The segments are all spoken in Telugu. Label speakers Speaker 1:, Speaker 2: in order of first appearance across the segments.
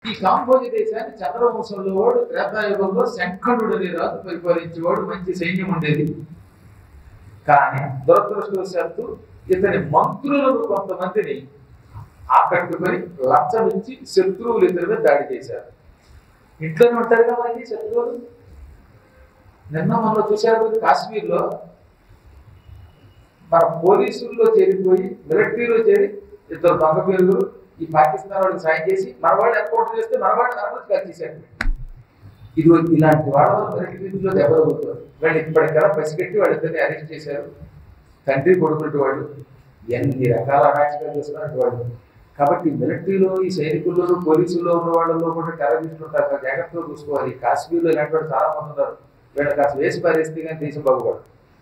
Speaker 1: ఈ కాంబోజి దేశాన్ని చంద్రవంశంలో వాడు త్రేతాయుగంలో శంఖనుడు అనే రాజు పరిపాలించేవాడు మంచి సైన్యం ఉండేది కానీ దురదృష్టవశాత్తు ఇతని మంత్రులను కొంతమందిని ఆకట్టుకొని లంచం ఇచ్చి శత్రువులు ఇతని మీద దాడి చేశారు ఇంట్లోనే ఉంటారు కదా మనకి శత్రువులు నిన్న మొన్న చూశారు మీరు కాశ్మీర్లో మన పోలీసుల్లో చేరిపోయి మిలిటరీలో చేరి ఇద్దరు దొంగ పేరుగురు ఈ పాకిస్తాన్ వాళ్ళకి సాయం చేసి మన వాళ్ళు ఎన్కౌంటర్ చేస్తే మన వాళ్ళు నరమతి కాల్చేశారు ఇది ఇలాంటి వాళ్ళ మిలిటరీలో దెబ్బతగుతారు వాళ్ళు ఇప్పటికల్లా పసిగట్టి వాళ్ళిద్దరిని అరెస్ట్ చేశారు తండ్రి కొడుకున్నట్టు వాళ్ళు ఎన్ని రకాల అరాచకాలు చేస్తున్నట్టు వాళ్ళు కాబట్టి మిలిటరీలో ఈ సైనికుల్లో పోలీసుల్లో ఉన్న వాళ్ళలో కూడా టెర్రరిస్టులు ఉంటారు కదా, జాగ్రత్తగా చూసుకోవాలి కాశ్మీర్లో ఇలాంటి వాళ్ళు చాలా మంది ఉన్నారు వీళ్ళకి కాస్త వేసి పారేస్తే కానీ దేశం బాగుపడదు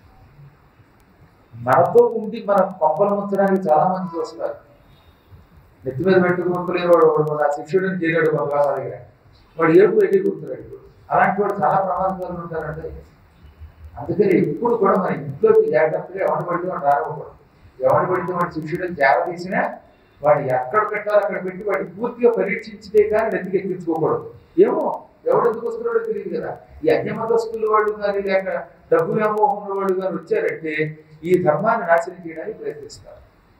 Speaker 1: మనతో ఉండి మన కొంపలు ముంచడానికి చాలా మంది చూస్తున్నారు నెత్తి మీద పెట్టుకుంటలేని వాడు వాడు మన శిష్యుడిని చేరాడు బంగాళా దగ్గర వాడు ఏడుపు ఎట్టి కూర్చున్నాడు అలాంటి వాడు చాలా ప్రమాదకారులు ఉంటారంటే అందుకని ఎప్పుడు కూడా మన ఇంట్లోకి జాగ్రత్తగా ఎవరిని పడితే వాడు రాకూడదు ఎవరిని పడితే వాడి శిష్యుడిని చేరదీసినా వాడు ఎక్కడ పెట్టాలో అక్కడ పెట్టి వాడిని పూర్తిగా పరీక్షించితే కానీ నెత్తికి ఎక్కించుకోకూడదు ఏమో ఎవడు ఎందుకు వస్తున్నాడో తెలియదు కదా ఈ అన్యమతస్తుల వాళ్ళు కానీ లేక డబ్బు వ్యామోహం ఉన్న వాళ్ళు కానీ వచ్చారంటే ఈ ధర్మాన్ని నాశనం చేయడానికి ప్రయత్నిస్తారు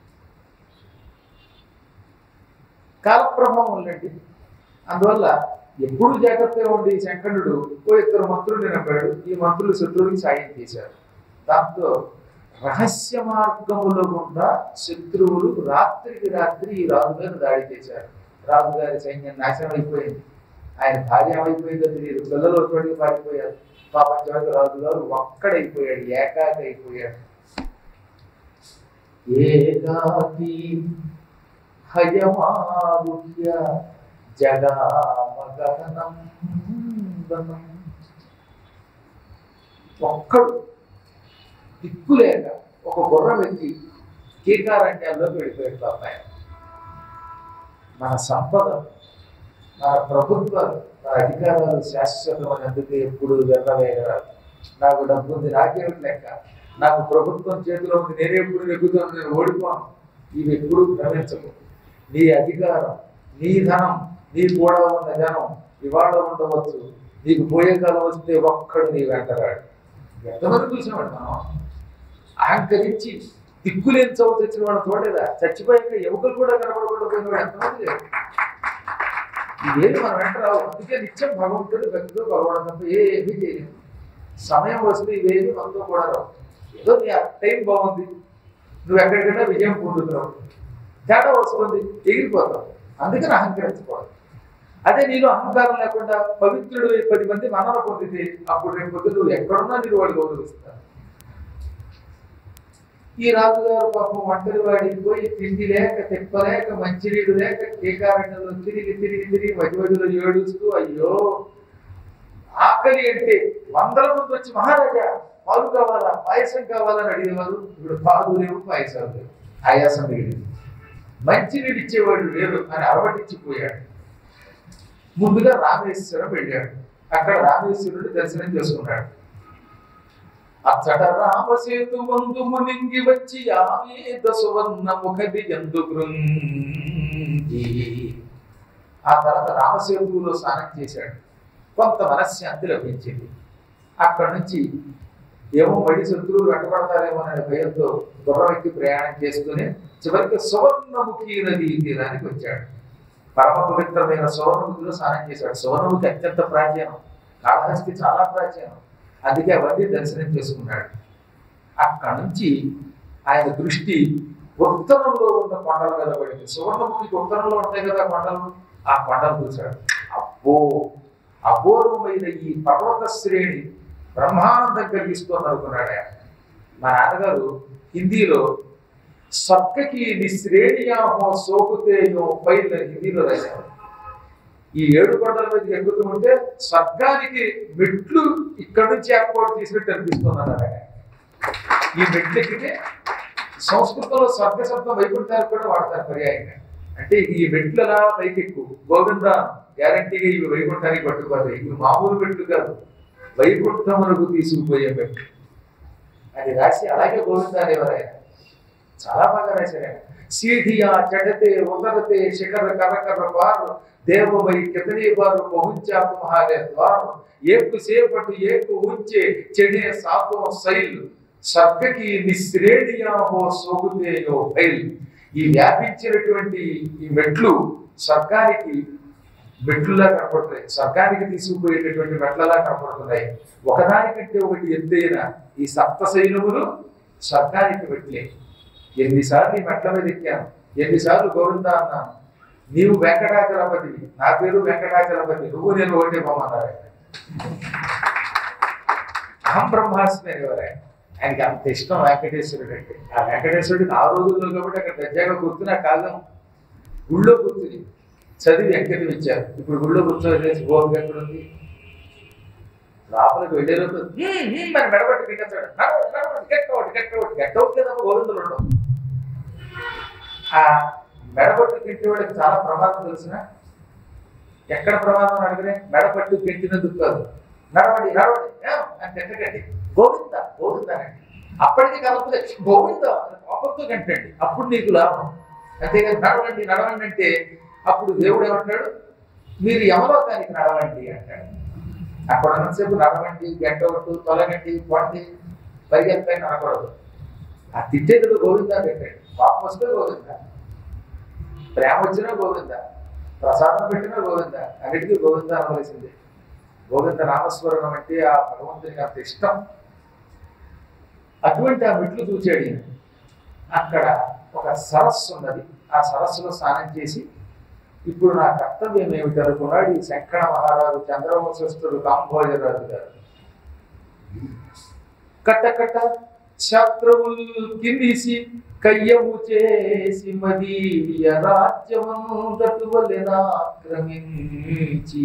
Speaker 1: కాలప్రభావం ఉందండి అందువల్ల ఎప్పుడు జాగ్రత్తగా ఉండి శంకరుడు ఓ ఇద్దరు మంత్రుల్ని నమ్మాడు ఈ మంత్రులు శత్రువుడికి సాయం చేశారు దాంతో రహస్య మార్గములో గుండా శత్రువులు రాత్రికి రాత్రి ఈ రాజు మీద దాడి చేశారు రాజుగారి సైన్యం నాశనం అయిపోయింది ఆయన భార్య ఏమైపోయిందో తెలియదు పిల్లలు ఒకటికి పారిపోయారు పాపం చివరికి రాజు గారు ఒక్కడైపోయాడు ఏకాకి అయిపోయాడు ఏకాకి హయమారుహ్య జగామగహనం వనం. ఒక్కడు దిక్కులేక ఒక గుర్ర వ్యక్తి కీకారణ్యాల్లోకి వెళ్ళిపోయాడు పాపాయ మన సంపద మన ప్రభుత్వాలు మన అధికారాలు శాశ్వతమైనందుకు ఎప్పుడు వెళ్ళవేయరాదు నాకు డబ్బు ఉంది నాకేమిటి లెక్క నాకు ప్రభుత్వం చేతిలో ఉంది నేనే ఎప్పుడు నెగ్గుతాను నేను ఓడిపోను ఇవి ఎప్పుడు భ్రమించకు నీ అధికారం నీ ధనం నీ కూడా ఉన్న జనం ఇవాళ ఉండవచ్చు నీకు పోయే కాలం వస్తే ఒక్కడు నీ వెంటరాడు ఎంతమంది చూసినాడు మనం అహంకరించి దిక్కులేని చౌ తెచ్చిన వాడు చూడలేదా చచ్చిపోయాక ఎముకలు కూడా కనబడకుండా పోయిన వాడు ఎంతమంది లేరు ఇవేమి మనం వెంట రావు అందుకే నిత్యం భగవంతుడు భక్తితో భగవాన్ తప్ప ఏమీ చేయలేదు సమయం వస్తే ఇవేమి మనతో కూడా రావు ఏదో నీ ఆ టైం బాగుంది నువ్వు ఎక్కడికైనా విజయం పొందుతున్నావు తేడా వస్తుంది ఎగిరిపోతావు అందుకని అహంకరించుకోవాలి అదే నీలో అహంకారం లేకుండా పవిత్రుడు పది మంది మనన పొందితే అప్పుడు రేపు పొద్దున్న నువ్వు ఎక్కడున్నా నేను వాళ్ళు గౌరవిస్తారు ఈ రాజుగారు పాపం ఒంటరి వాడికి పోయి తిండి లేక తిప్పలేక మంచినీళ్ళు లేక టీకారణ్యంలో తిరిగి తిరిగి తిరిగి మధ్య మధ్యలో ఏడుస్తూ అయ్యో ఆకలి అంటే వందల మంది వచ్చి మహారాజా పాలు కావాలా పాయసం కావాలని అడిగేవారు ఇప్పుడు పాలు లేవు పాయసాలు లేవు ఆయాసం మిగిలింది మంచినీళ్ళు ఇచ్చేవాడు లేరు అని అలవాటించిపోయాడు ముందుగా రామేశ్వరం వెళ్ళాడు అక్కడ రామేశ్వరుడు దర్శనం చేసుకున్నాడు అచ్చట రామసేతు వందు మునింగి వచ్చి ఆవేద సువర్ణ ముఖది ఎందు గృంగి ఆ తర్వాత రామసేతువులో స్నానం చేశాడు కొంత మనశ్శాంతి లభించింది అక్కడి నుంచి ఏమో మళ్ళీ శత్రువులు వెంటబడతారేమో అనే భయంతో గుర్రం ఎక్కి ప్రయాణం చేస్తూనే చివరికి సువర్ణముఖి నది తీరానికి వచ్చాడు పరమ పవిత్రమైన సువర్ణముఖిలో స్నానం చేశాడు సువర్ణముఖి అత్యంత ప్రాచీనం కాళహస్తి చాలా ప్రాచీనం అందుకే అవన్నీ దర్శనం చేసుకున్నాడు అక్కడి నుంచి ఆయన దృష్టి ఉత్తరంలో ఉన్న కొండల మీద పడింది సువర్ణముఖికి ఉత్తరంలో ఉంటాయి కదా కొండలు ఆ కొండలు చూశాడు అబ్బో అపూర్వమైన ఈ పర్వత శ్రేణి బ్రహ్మానందం కలిగిస్తుంది అనుకున్నాడు ఆయన మా నాన్నగారు హిందీలో స్వర్గకి నిశ్రేణియాహో సోకుతేయో పైన హిందీలో రాశారు ఈ ఏడు కొండల మీద ఎక్కుతూ ఉంటే స్వర్గానికి మెట్లు ఇక్కడి నుంచి ఏర్పాటు చేసినట్టు అనిపిస్తున్నారు ఆయన ఈ మెట్లు ఎక్కితే సంస్కృతంలో స్వర్గ శబ్దం వైకుంఠానికి కూడా వాడతారు పర్యాయంగా అంటే ఈ మెట్లు అలా పైకెక్కు గోవింద గ్యారంటీగా ఇవి వైకుంఠానికి పట్టుకోతాయి ఇవి మామూలు మెట్లు కాదు వైకుంఠమునకు తీసుకుపోయే మెట్లు అది రాసి అలాగే గోవింద అనేవారు ఆయన చాలా బాగా రాశారు ఆయన సీఢియా చడతే ఉదరతే శిఖర కరకర పారు దేవమై కితనీ బారు పహుంచా తుమ్హారే ద్వారం ఏకు సేపటు ఏకు ఉంచే చెడే సాతో శైల్ స్వర్గకి నిశ్రేణియా హో సోగుతేయో ఫైల్ ఈ వ్యాపించినటువంటి ఈ మెట్లు స్వర్గానికి మెట్లులా కనపడుతున్నాయి స్వర్గానికి తీసుకుపోయేటటువంటి మెట్లలా కనపడుతున్నాయి ఒకదానికంటే ఒకటి ఎత్తైన ఈ సప్త శైలములు స్వర్గానికి మెట్లే ఎన్నిసార్లు ఈ మెట్ల మీద ఎక్కాను ఎన్నిసార్లు గోవిందా అన్నాను నీవు వెంకటాచలపతి నా పేరు వెంకటాచలపతి నువ్వు నేను ఒకటే పోమన్నారు ఆయన. అహం బ్రహ్మాస్మి అనేవారు ఆయన ఆయనకి అంత ఇష్టం వెంకటేశ్వరుడు అంటే ఆ వెంకటేశ్వరుడికి ఆ రోజుల్లో కాబట్టి అక్కడ దర్జాగా కూర్చుని ఆ కాలం గుళ్ళో కూర్చుని చదివి వెంకటం ఇచ్చారు ఇప్పుడు గుళ్ళో కూర్చొని భోగం ఎక్కడ ఉంది లోపలికి వెళ్ళే రోజు మరి మెడబట్టి దిగచ్చాడు get out get out get out లేదా గోవిందులు ఉండవు ఆ మెడపట్టు కెట్టి వాడికి చాలా ప్రమాదం తెలిసిన ఎక్కడ ప్రమాదం అడిగితే మెడపట్టు కెట్టినందుకు కాదు నడవండి నడవండి ఏం? అని తిట్టకండి గోవింద గోవింద అండి అప్పటికి కలపలే గోవింద అని కోపంతో కంటండి అప్పుడు నీకు లాభం అంతేగాని నడవండి నడవండి అంటే అప్పుడు దేవుడు ఏమంటాడు మీరు యమలోకానికి నడవండి అంటాడు అక్కడ ఉన్నసేపు నడవండి గంట ఒట్టు తొలగండి పొండి పరిగెత్తాయి అనకూడదు ఆ తిట్టేది గోవిందా పెట్టండి పాపం వస్తే గోవింద ప్రేమ వచ్చినా గోవింద ప్రసాదం పెట్టినా గోవింద అన్నిటికీ గోవింద అనవలసిందే గోవింద నామస్మరణం అంటే ఆ భగవంతునికి అంత ఇష్టం అటువంటి ఆ మెట్లు చూచాడు ఈయన. అక్కడ ఒక సరస్సు ఉన్నది ఆ సరస్సులో స్నానం చేసి ఇప్పుడు నా కర్తవ్యం ఏమిటి అనుకున్నాడు ఈ శంకర మహారాజు చంద్రవంశస్థుడు కాంభోజరాజు గారు కట్ట కట్ట శత్రువులు కిందిసి కయ్యము చేసి మదీయ రాజ్యమంతటు ఆక్రమించి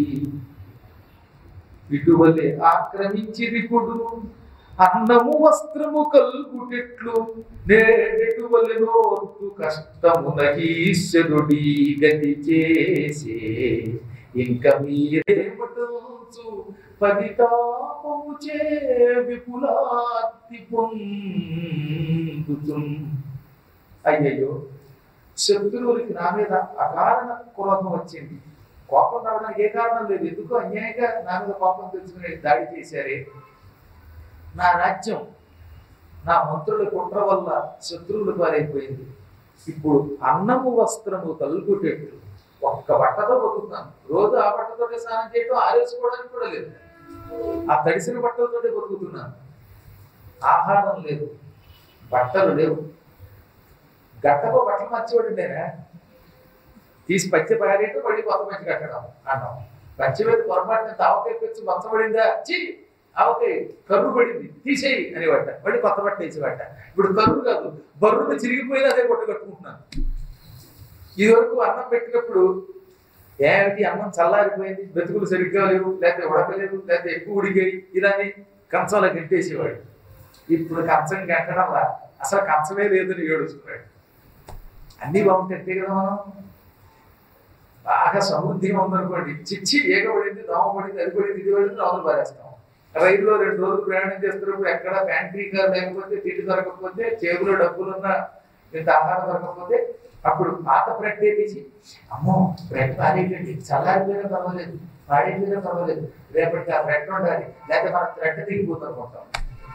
Speaker 1: ఇటువలే ఆక్రమించి రిపుడు అన్నము వస్త్రము కల్గుటెట్లు నేడెటువలె నోర్పు కష్టమున ఈశ్వరుడి గతి చేసే ఇంక మీరేమటంచు పరితాపము చే విపులార్తి పొందుతుం అయ్యయ్యో శత్రువులకి నా మీద అకారణ క్రోధం వచ్చింది కోపం రావడానికి ఏ కారణం లేదు ఎందుకు అన్యాయంగా నా మీద కోపం తెచ్చుకుని దాడి చేశారే నా రాజ్యం నా మంత్రుల కుట్ర వల్ల శత్రువులు పారైపోయింది ఇప్పుడు అన్నము వస్త్రము కలుగుటెట్లు ఒక్క బట్టతో బతుకుతాను రోజు ఆ బట్టతోటే స్నానం చేయడం ఆరేసుకోవడానికి కూడా లేదు ఆ తడిసిన బట్టలతోటే బతుకుతున్నాను ఆహారం లేదు బట్టలు లేవు గట్టకు బట్టలు మర్చిపడి నేనా తీసి పచ్చి పారేట మళ్ళీ కొత్త పచ్చి కట్టడం అన్నాం పచ్చి మీద పొరపాటున తావకాయ పెంచి మచ్చబడిందా చీ ఆవకాయ కర్రు పడింది తీసేయి అనేవాట మళ్ళీ కొత్త బట్ట వేసేవాట ఇప్పుడు కర్రు కాదు బర్రును చిరిగిపోయినా అదే కొట్ట కట్టుకుంటున్నాను ఇది వరకు అన్నం పెట్టినప్పుడు ఏమిటి అన్నం చల్లారిపోయింది బతుకులు సరిగ్గా లేవు లేకపోతే ఉడకలేవు లేకపోతే ఎక్కువ ఉడిగాయి ఇదని కంచంలో గంటేసేవాడు ఇప్పుడు కంచం గంటడం రా అసలు కంచమే లేదని ఏడుస్తున్నాడు అన్నీ బాగుంటే కదా మనం బాగా సమృద్ధిగా ఉందనుకోండి చిచ్చి ఏగబడింది దోమ పడింది అది పడింది ఇది పడింది నవ్వులు పారేస్తాం రైల్లో రెండు రోజులు ప్రయాణం చేస్తున్నప్పుడు ఎక్కడ ప్యాంట్రీ కార్ లేకపోతే తిండి దొరకకపోతే చేతిలో డబ్బులున్న ఇంత ఆహారం దొరకకపోతే అప్పుడు పాత బ్రెడ్ తీసి అమ్మో బ్రెడ్ పారేయండి చల్లారిపోయినా పర్వాలేదు పాడైపోయినా పర్వాలేదు రేపటికి ఆ బ్రెడ్ ఉండాలి లేకపోతే మన బ్రెడ్ దిగిపోతుంది అనుకుంటాం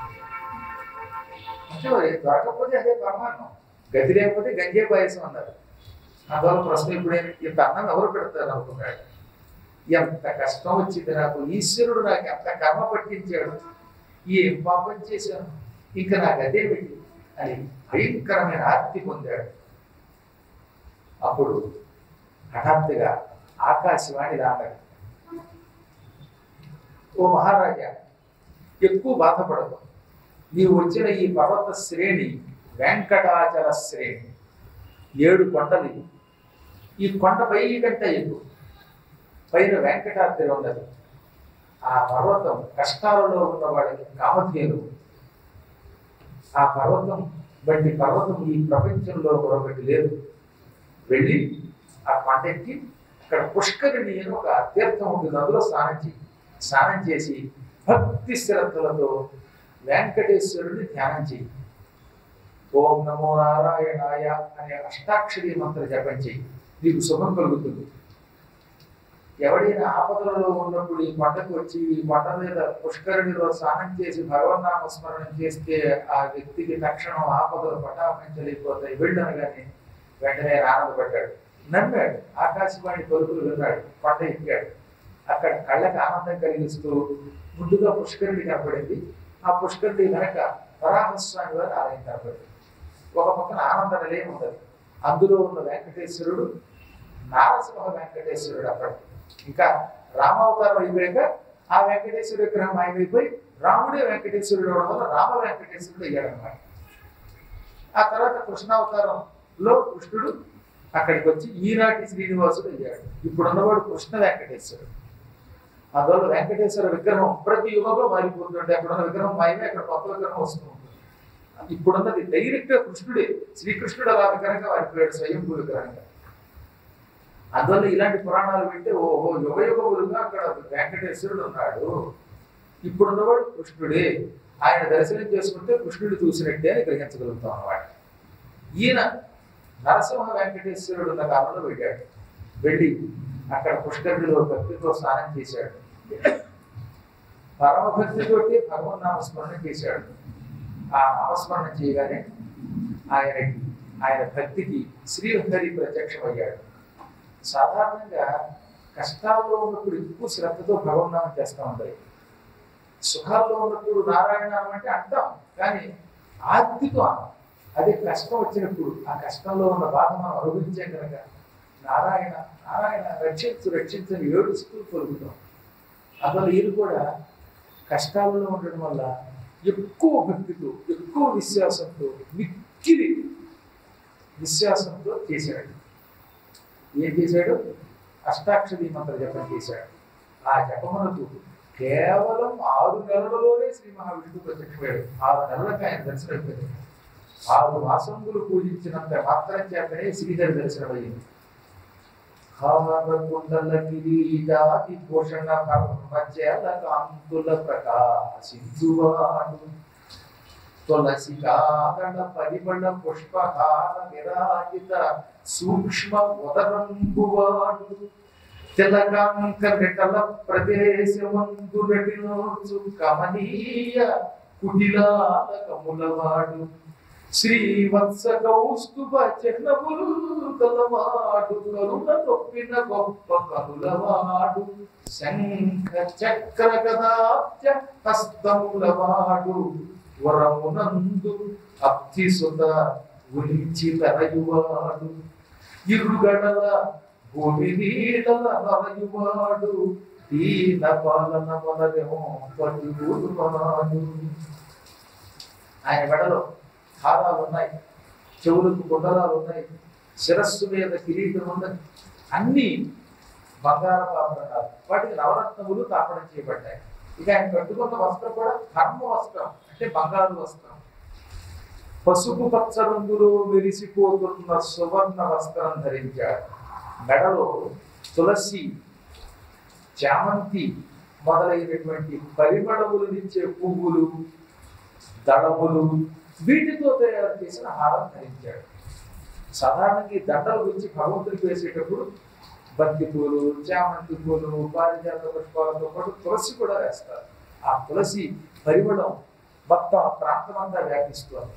Speaker 1: అంటే మరి దొరకకపోతే అదే ప్రమాదం గతి లేకపోతే గంజే పాయసం అన్నారు అందువల్ల ప్రశ్న ఇప్పుడైనా ఇంత అన్నం ఎవరు పెడతారు అనుకున్నాడు ఎంత కష్టం వచ్చింది నాకు ఈశ్వరుడు నాకు ఎంత కర్మ పట్టించాడు ఏం పాపం చేశాను ఇంకా నాకు అదే పెట్టి అని భయంకరమైన ఆర్తి పొందాడు అప్పుడు హఠాత్తుగా ఆకాశవాణి రాగా ఓ మహారాజా ఎక్కువ బాధపడదు నీవు వచ్చిన ఈ పర్వత శ్రేణి వెంకటాచల శ్రేణి ఏడు కొండలు ఇవి. ఈ కొండ పై కంటే ఎక్కువ పైన వెంకటాద్రి ఉన్నది ఆ పర్వతం కష్టాలలో ఉన్న వాళ్ళకి కామధేను ఆ పర్వతం బట్టి పర్వతం ఈ ప్రపంచంలో మరొకటి లేదు వెళ్ళి ఆ కొండెక్కి అక్కడ పుష్కరిణి అని ఒక తీర్థం ఉంటుంది అందులో స్నానం చేయి స్నానం చేసి భక్తి శ్రద్ధలతో వెంకటేశ్వరుడిని ధ్యానం చేయి ఓం నమో నారాయణాయ అనే అష్టాక్షరి మంత్ర జపం చెయ్యి నీకు శుభం కలుగుతుంది ఎవడైనా ఆపదలలో ఉన్నప్పుడు ఈ కొండకు వచ్చి ఈ కొండ మీద పుష్కరుడిలో స్నానం చేసి భగవన్నామ స్మరణం చేస్తే ఆ వ్యక్తికి తక్షణం ఆపదలు పటాపంచలైపోతాయి వెళ్ళనగానే వెంటనే ఆనందపడ్డాడు నమ్మాడు ఆకాశవాణి పలుకులు విన్నాడు కొండ ఎక్కాడు అక్కడ కళ్ళకి ఆనందం కలిగిస్తూ ముందుగా పుష్కరుడి కనపడింది ఆ పుష్కరుడి వెనక వరాహస్వామి వారి ఆలయం కనపడింది ఒక పక్కన ఆనంద నిలయం ఉన్నది అందులో ఉన్న వెంకటేశ్వరుడు నారసింహ వెంకటేశ్వరుడు అక్కడ ఇంకా రామావతారం అయిపోయాక ఆ వెంకటేశ్వర విగ్రహం మాయమైపోయి రాముడే వెంకటేశ్వరుడు అవడం వల్ల రామ వెంకటేశ్వరుడు అయ్యాడు అనమాట ఆ తర్వాత కృష్ణావతారంలో కృష్ణుడు అక్కడికి వచ్చి ఈనాటి శ్రీనివాసుడు అయ్యాడు ఇప్పుడు ఉన్నవాడు కృష్ణ వెంకటేశ్వరుడు అందువల్ల వెంకటేశ్వర విగ్రహం ప్రతి యుగంలో మారిపోతుంటే అక్కడ ఉన్న విగ్రహం మాయమే అక్కడ కొత్త విగ్రహం వస్తూ ఉంటుంది ఇప్పుడున్నది డైరెక్ట్ గా కృష్ణుడే శ్రీకృష్ణుడు అలా విగ్రహంగా మారిపోయాడు స్వయంభూ విగ్రహంగా అందువల్ల ఇలాంటి పురాణాలు వింటే ఓహో యుగ యుగములుగా అక్కడ వెంకటేశ్వరుడు ఉన్నాడు ఇప్పుడున్నవాడు కృష్ణుడే ఆయన దర్శనం చేసుకుంటే కృష్ణుడు చూసినట్టే అని గ్రహించగలుగుతాం అన్నమాట ఈయన నరసింహ వెంకటేశ్వరుడు ఉన్న కాలంలో వెళ్ళాడు వెళ్ళి అక్కడ పుష్కరుడిలో భక్తితో స్నానం చేశాడు పరమభక్తితోటి భగవన్ నామస్మరణ చేశాడు ఆ నామస్మరణ చేయగానే ఆయనకి ఆయన భక్తికి శ్రీహరి ప్రత్యక్షమయ్యాడు సాధారణంగా కష్టాల్లో ఉన్నప్పుడు ఎక్కువ శ్రద్ధతో భగవన్నామం చేస్తూ ఉంటాయి సుఖాల్లో ఉన్నప్పుడు నారాయణం అంటే అంటాం కానీ ఆర్తితో అనం అదే కష్టం వచ్చినప్పుడు ఆ కష్టంలో ఉన్న బాధ మనం అనుభవించే కనుక నారాయణ నారాయణ రక్షించు రక్షించని ఏడుస్తూ పలుకుతాం అందువల్ల ఈయన కూడా కష్టాలలో ఉండడం వల్ల ఎక్కువ భక్తితో ఎక్కువ విశ్వాసంతో మిక్కిలి విశ్వాసంతో చేశాడు ఏం చేశాడు అష్టాక్షరి మంత్ర జపం చేశాడు ఆ జపమునకు కేవలం ఆరు నెలలలోనే శ్రీ మహావిష్ణువు ప్రత్యక్షమయ్యాడు ఆరు నెలలకు ఆయన దర్శనమైపోయింది ఆరు మాసములు పూజించినంత మాత్రం చేతనే శ్రీధరి దర్శనమయ్యింది హారకుండల కిరీటాది భూషణ కర్మచేల కాంతుల ప్రకాశించువాడు తులసి కాదళ పరిమళ పుష్పహార విరాజిత సూక్ష్మ ఉదరంబువాడు తిలకాంక నిటల ప్రదేశమందు నటినోచు కమనీయ కుటిలాలకములవాడు శ్రీవత్స కౌస్తుభ చిహ్నములు గలవాడు కరుణ నొప్పిన గొప్ప కనులవాడు శంఖ చక్ర గదాబ్జ హస్తములవాడు వరమునందు అబ్ధిసుత ఉంచి తరయువాడు ఇరుగడల భూమి నీడల నరయువాడు దీన పాలన వలరేమో పట్టువాడు ఆయన మెడలో హారాలు ఉన్నాయి చెవులకు గుండరాలు ఉన్నాయి శిరస్సు మీద కిరీటం ఉన్నది అన్ని బంగారపు ఆభరణాలు వాటికి నవరత్నములు తాపడం చేయబడ్డాయి ఇక ఆయన కట్టుకున్న వస్త్రం కూడా ధర్మ వస్త్రం అంటే బంగారు వస్త్రం పసుపు పచ్చ రంగులో మెరిసిపోతున్న సువర్ణ వస్త్రం ధరించాడు మెడలో తులసి చామంతి మొదలైనటువంటి పరిమళములనిచ్చే పువ్వులు దళములు వీటితో తయారు చేసిన హారం ధరించాడు సాధారణంగా ఈ దండల గురించి భగవంతుడికి వేసేటప్పుడు బంతి పూలు చామంతి పూలు పారిజాత పుష్పాలతో పాటు తులసి కూడా వేస్తారు ఆ తులసి పరిమళం మొత్తం ఆ ప్రాంతం అంతా వ్యాపిస్తుంది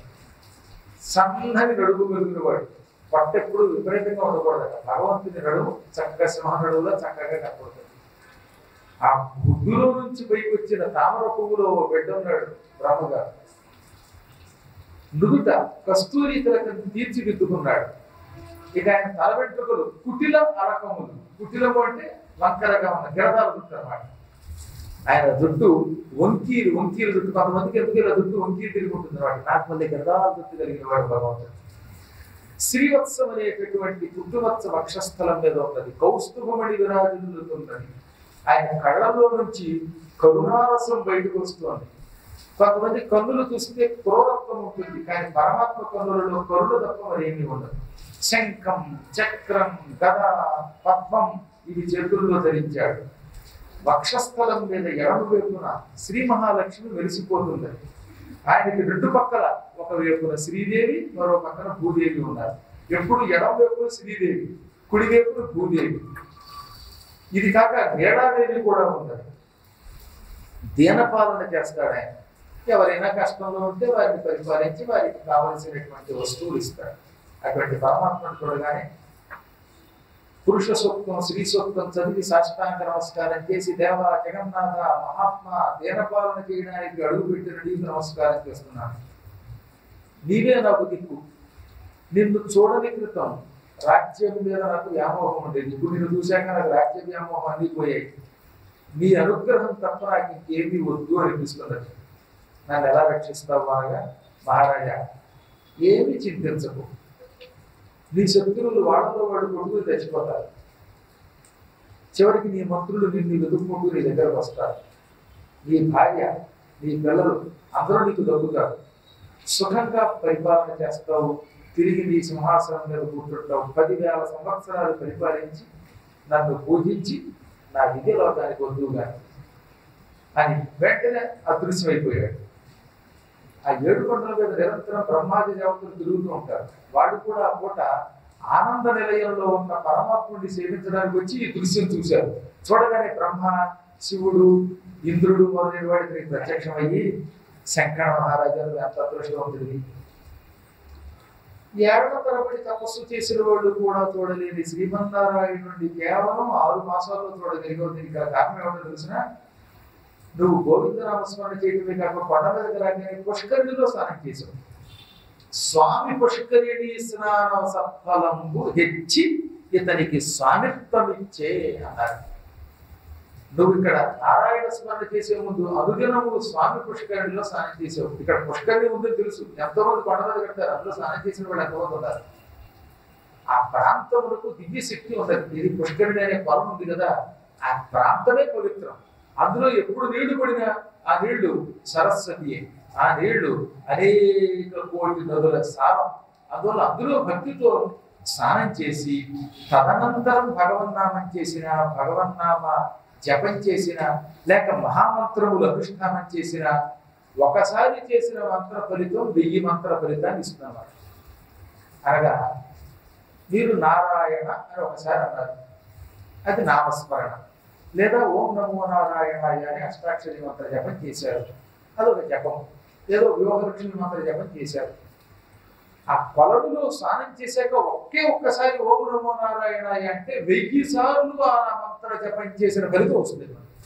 Speaker 1: సన్నని నడుము మెరుగున వాడు పట్టు ఎప్పుడు విపరీతంగా ఉండకూడదు భగవంతుని నడుము చక్కగా సింహ నడువులో చక్కగా కనపడుతుంది ఆ గుడ్డులో నుంచి పైకి వచ్చిన తామర పువ్వులో ఓ బిడ్డ ఉన్నాడు బ్రహ్మగారు నుదుట కస్తూరి తిలకం తీర్చిదిద్దుకున్నాడు ఇక ఆయన తల వెంట్రుకలు కుటిల అరకములు కుటిలము అంటే వంకరగా ఉన్న గిరదాలు జుట్టు అన్నమాట ఆయన జుట్టు వంకీలు వంకీలు జుట్టు కొంతమందికి ఎందుకు ఇలా జుట్టు వంకీలు తిరిగి ఉంటుంది అనమాట నాకు మళ్ళీ గిరదాల జుట్టు కలిగిన వాడు భగవంతుడు శ్రీవత్సం అనేటటువంటి పుట్టువత్స వక్షస్థలం మీద ఉన్నది కౌస్తుభమణి విరాజులుతున్నది ఆయన కళ్ళలో నుంచి కరుణారసం బయటకు వస్తుంది కొంతమంది కన్నులు చూస్తే క్రూరత్వం ఉంటుంది కానీ పరమాత్మ కన్నులలో కరుణ తప్ప మరేమీ ఉండదు శంఖం చక్రం గద పద్మం ఇవి చేతుల్లో ధరించాడు వక్షస్థలం మీద ఎడమ వైపున శ్రీ మహాలక్ష్మి వెలిసిపోతుంది ఆయనకి రెండు పక్కల ఒక వైపున శ్రీదేవి మరో పక్కన భూదేవి ఉన్నారు ఎప్పుడు ఎడం వైపున శ్రీదేవి కుడి వైపున భూదేవి ఇది కాక నీడాదేవి కూడా ఉన్నది దీనపాలన చేస్తాడు ఆయన ఎవరైనా కష్టంలో ఉంటే వారిని పరిపాలించి వారికి కావలసినటువంటి వస్తువులు ఇస్తాడు అటువంటి పరమాత్మను చూడగానే పురుష సూక్తం స్త్రీ సూక్తం చదివి సాష్టాంగ నమస్కారం చేసి దేవ జగన్నాథ మహాత్మ దీనపాలన చేయడానికి అడుగు పెట్టిన నీకు నమస్కారం చేస్తున్నాను నీవే నాకు దిక్కు నిన్ను చూడని క్రితం రాజ్యం మీద నాకు వ్యామోహం ఉండేది ఇప్పుడు నిన్ను చూశాక నాకు రాజ్య వ్యామోహం అన్ని పోయాయి నీ అనుగ్రహం తప్ప నాకు ఇంకేమీ వద్దు అనిపిస్తున్నది నన్ను ఎలా రక్షిస్తావు అనగా మహారాజా ఏమీ చింతించకు నీ శత్రువులు వాళ్ళలో వాడు కొడుకులు తెచ్చిపోతారు చివరికి నీ మంత్రులు నిన్ను వెతుక్కుంటూ నీ దగ్గరకు వస్తారు నీ భార్య నీ పిల్లలు అందరూ నీకు దొరుకుతారు సుఖంగా పరిపాలన చేస్తావు తిరిగి నీ సింహాసనం మీద కూర్చుంటావు పదివేల సంవత్సరాలు పరిపాలించి నన్ను పూజించి నా విద్య లోకానికి వద్దుగా అని వెంటనే అదృశ్యమైపోయాడు ఆ ఏడు కొండల మీద నిరంతరం బ్రహ్మాది దేవతలు తిరుగుతూ ఉంటారు వాడు కూడా ఆ పూట ఆనంద నిలయంలో ఉన్న పరమాత్ముడిని సేవించడానికి వచ్చి ఈ దృశ్యం చూశారు చూడగానే బ్రహ్మ శివుడు ఇంద్రుడు మొదలైన వాడికి ప్రత్యక్షమయ్యి శంకర మహారాజాలు ఎంత అదృష్టవంతుడివి ఏడవ తరబడి తపస్సు చేసిన వాళ్ళు కూడా చూడలేని శ్రీమన్నారాయణుడిని కేవలం ఆరు మాసాల్లో చూడగలిగావు దీనికి గల కారణం ఏమిటో తెలిసిన నువ్వు గోవిందనామస్మరణ చేయటమే కాక కొండ మీదకి రాగానే పుష్కరిణిలో స్నానం చేసావు స్వామి పుష్కరిణి స్నాన సఫలంబు హెచ్చి ఇతనికి స్వామిత్వమిచ్చే అన్నారు నువ్వు ఇక్కడ నారాయణ స్మరణ చేసే ముందు అనుదినము స్వామి పుష్కరిణిలో స్నానం చేసావు ఇక్కడ పుష్కరిణి ఉందని తెలుసు ఎంతో మంది కొండ మీద కడతారు అందులో స్నానం చేసిన వాళ్ళు ఎంతమంది ఉన్నారు ఆ ప్రాంతములకు దివ్య శక్తి ఉన్నది ఇది పుష్కరిణి అనే పొలం ఉంది కదా ఆ ప్రాంతమే పవిత్రం అందులో ఎప్పుడు నీళ్లు పడినా ఆ నీళ్లు సరస్వతియే ఆ నీళ్లు అనేక కోటి నదుల సారం అందువల్ల అందులో భక్తితో స్నానం చేసి తదనంతరం భగవన్నామం చేసిన భగవన్నామ జపం చేసిన లేక మహామంత్రములు అనుష్ఠానం చేసిన ఒకసారి చేసిన మంత్ర ఫలితం వెయ్యి మంత్ర ఫలితాన్ని ఇస్తున్నమాట అనగా మీరు నారాయణ అని ఒకసారి అన్నారు అది నామస్మరణ లేదా ఓం నమో నారాయణాయ అని అష్టాక్షరి మంత్ర జపం చేశారు అదొక జపం ఏదో వ్యూహలక్ష్మి మంత్ర జపం చేశారు ఆ కొలనులో స్నానం చేశాక ఒకే ఒక్కసారి ఓం నమో నారాయణాయ అంటే వెయ్యి సార్లు ఆ మంత్ర జపం చేసిన ఫలితం వస్తుంది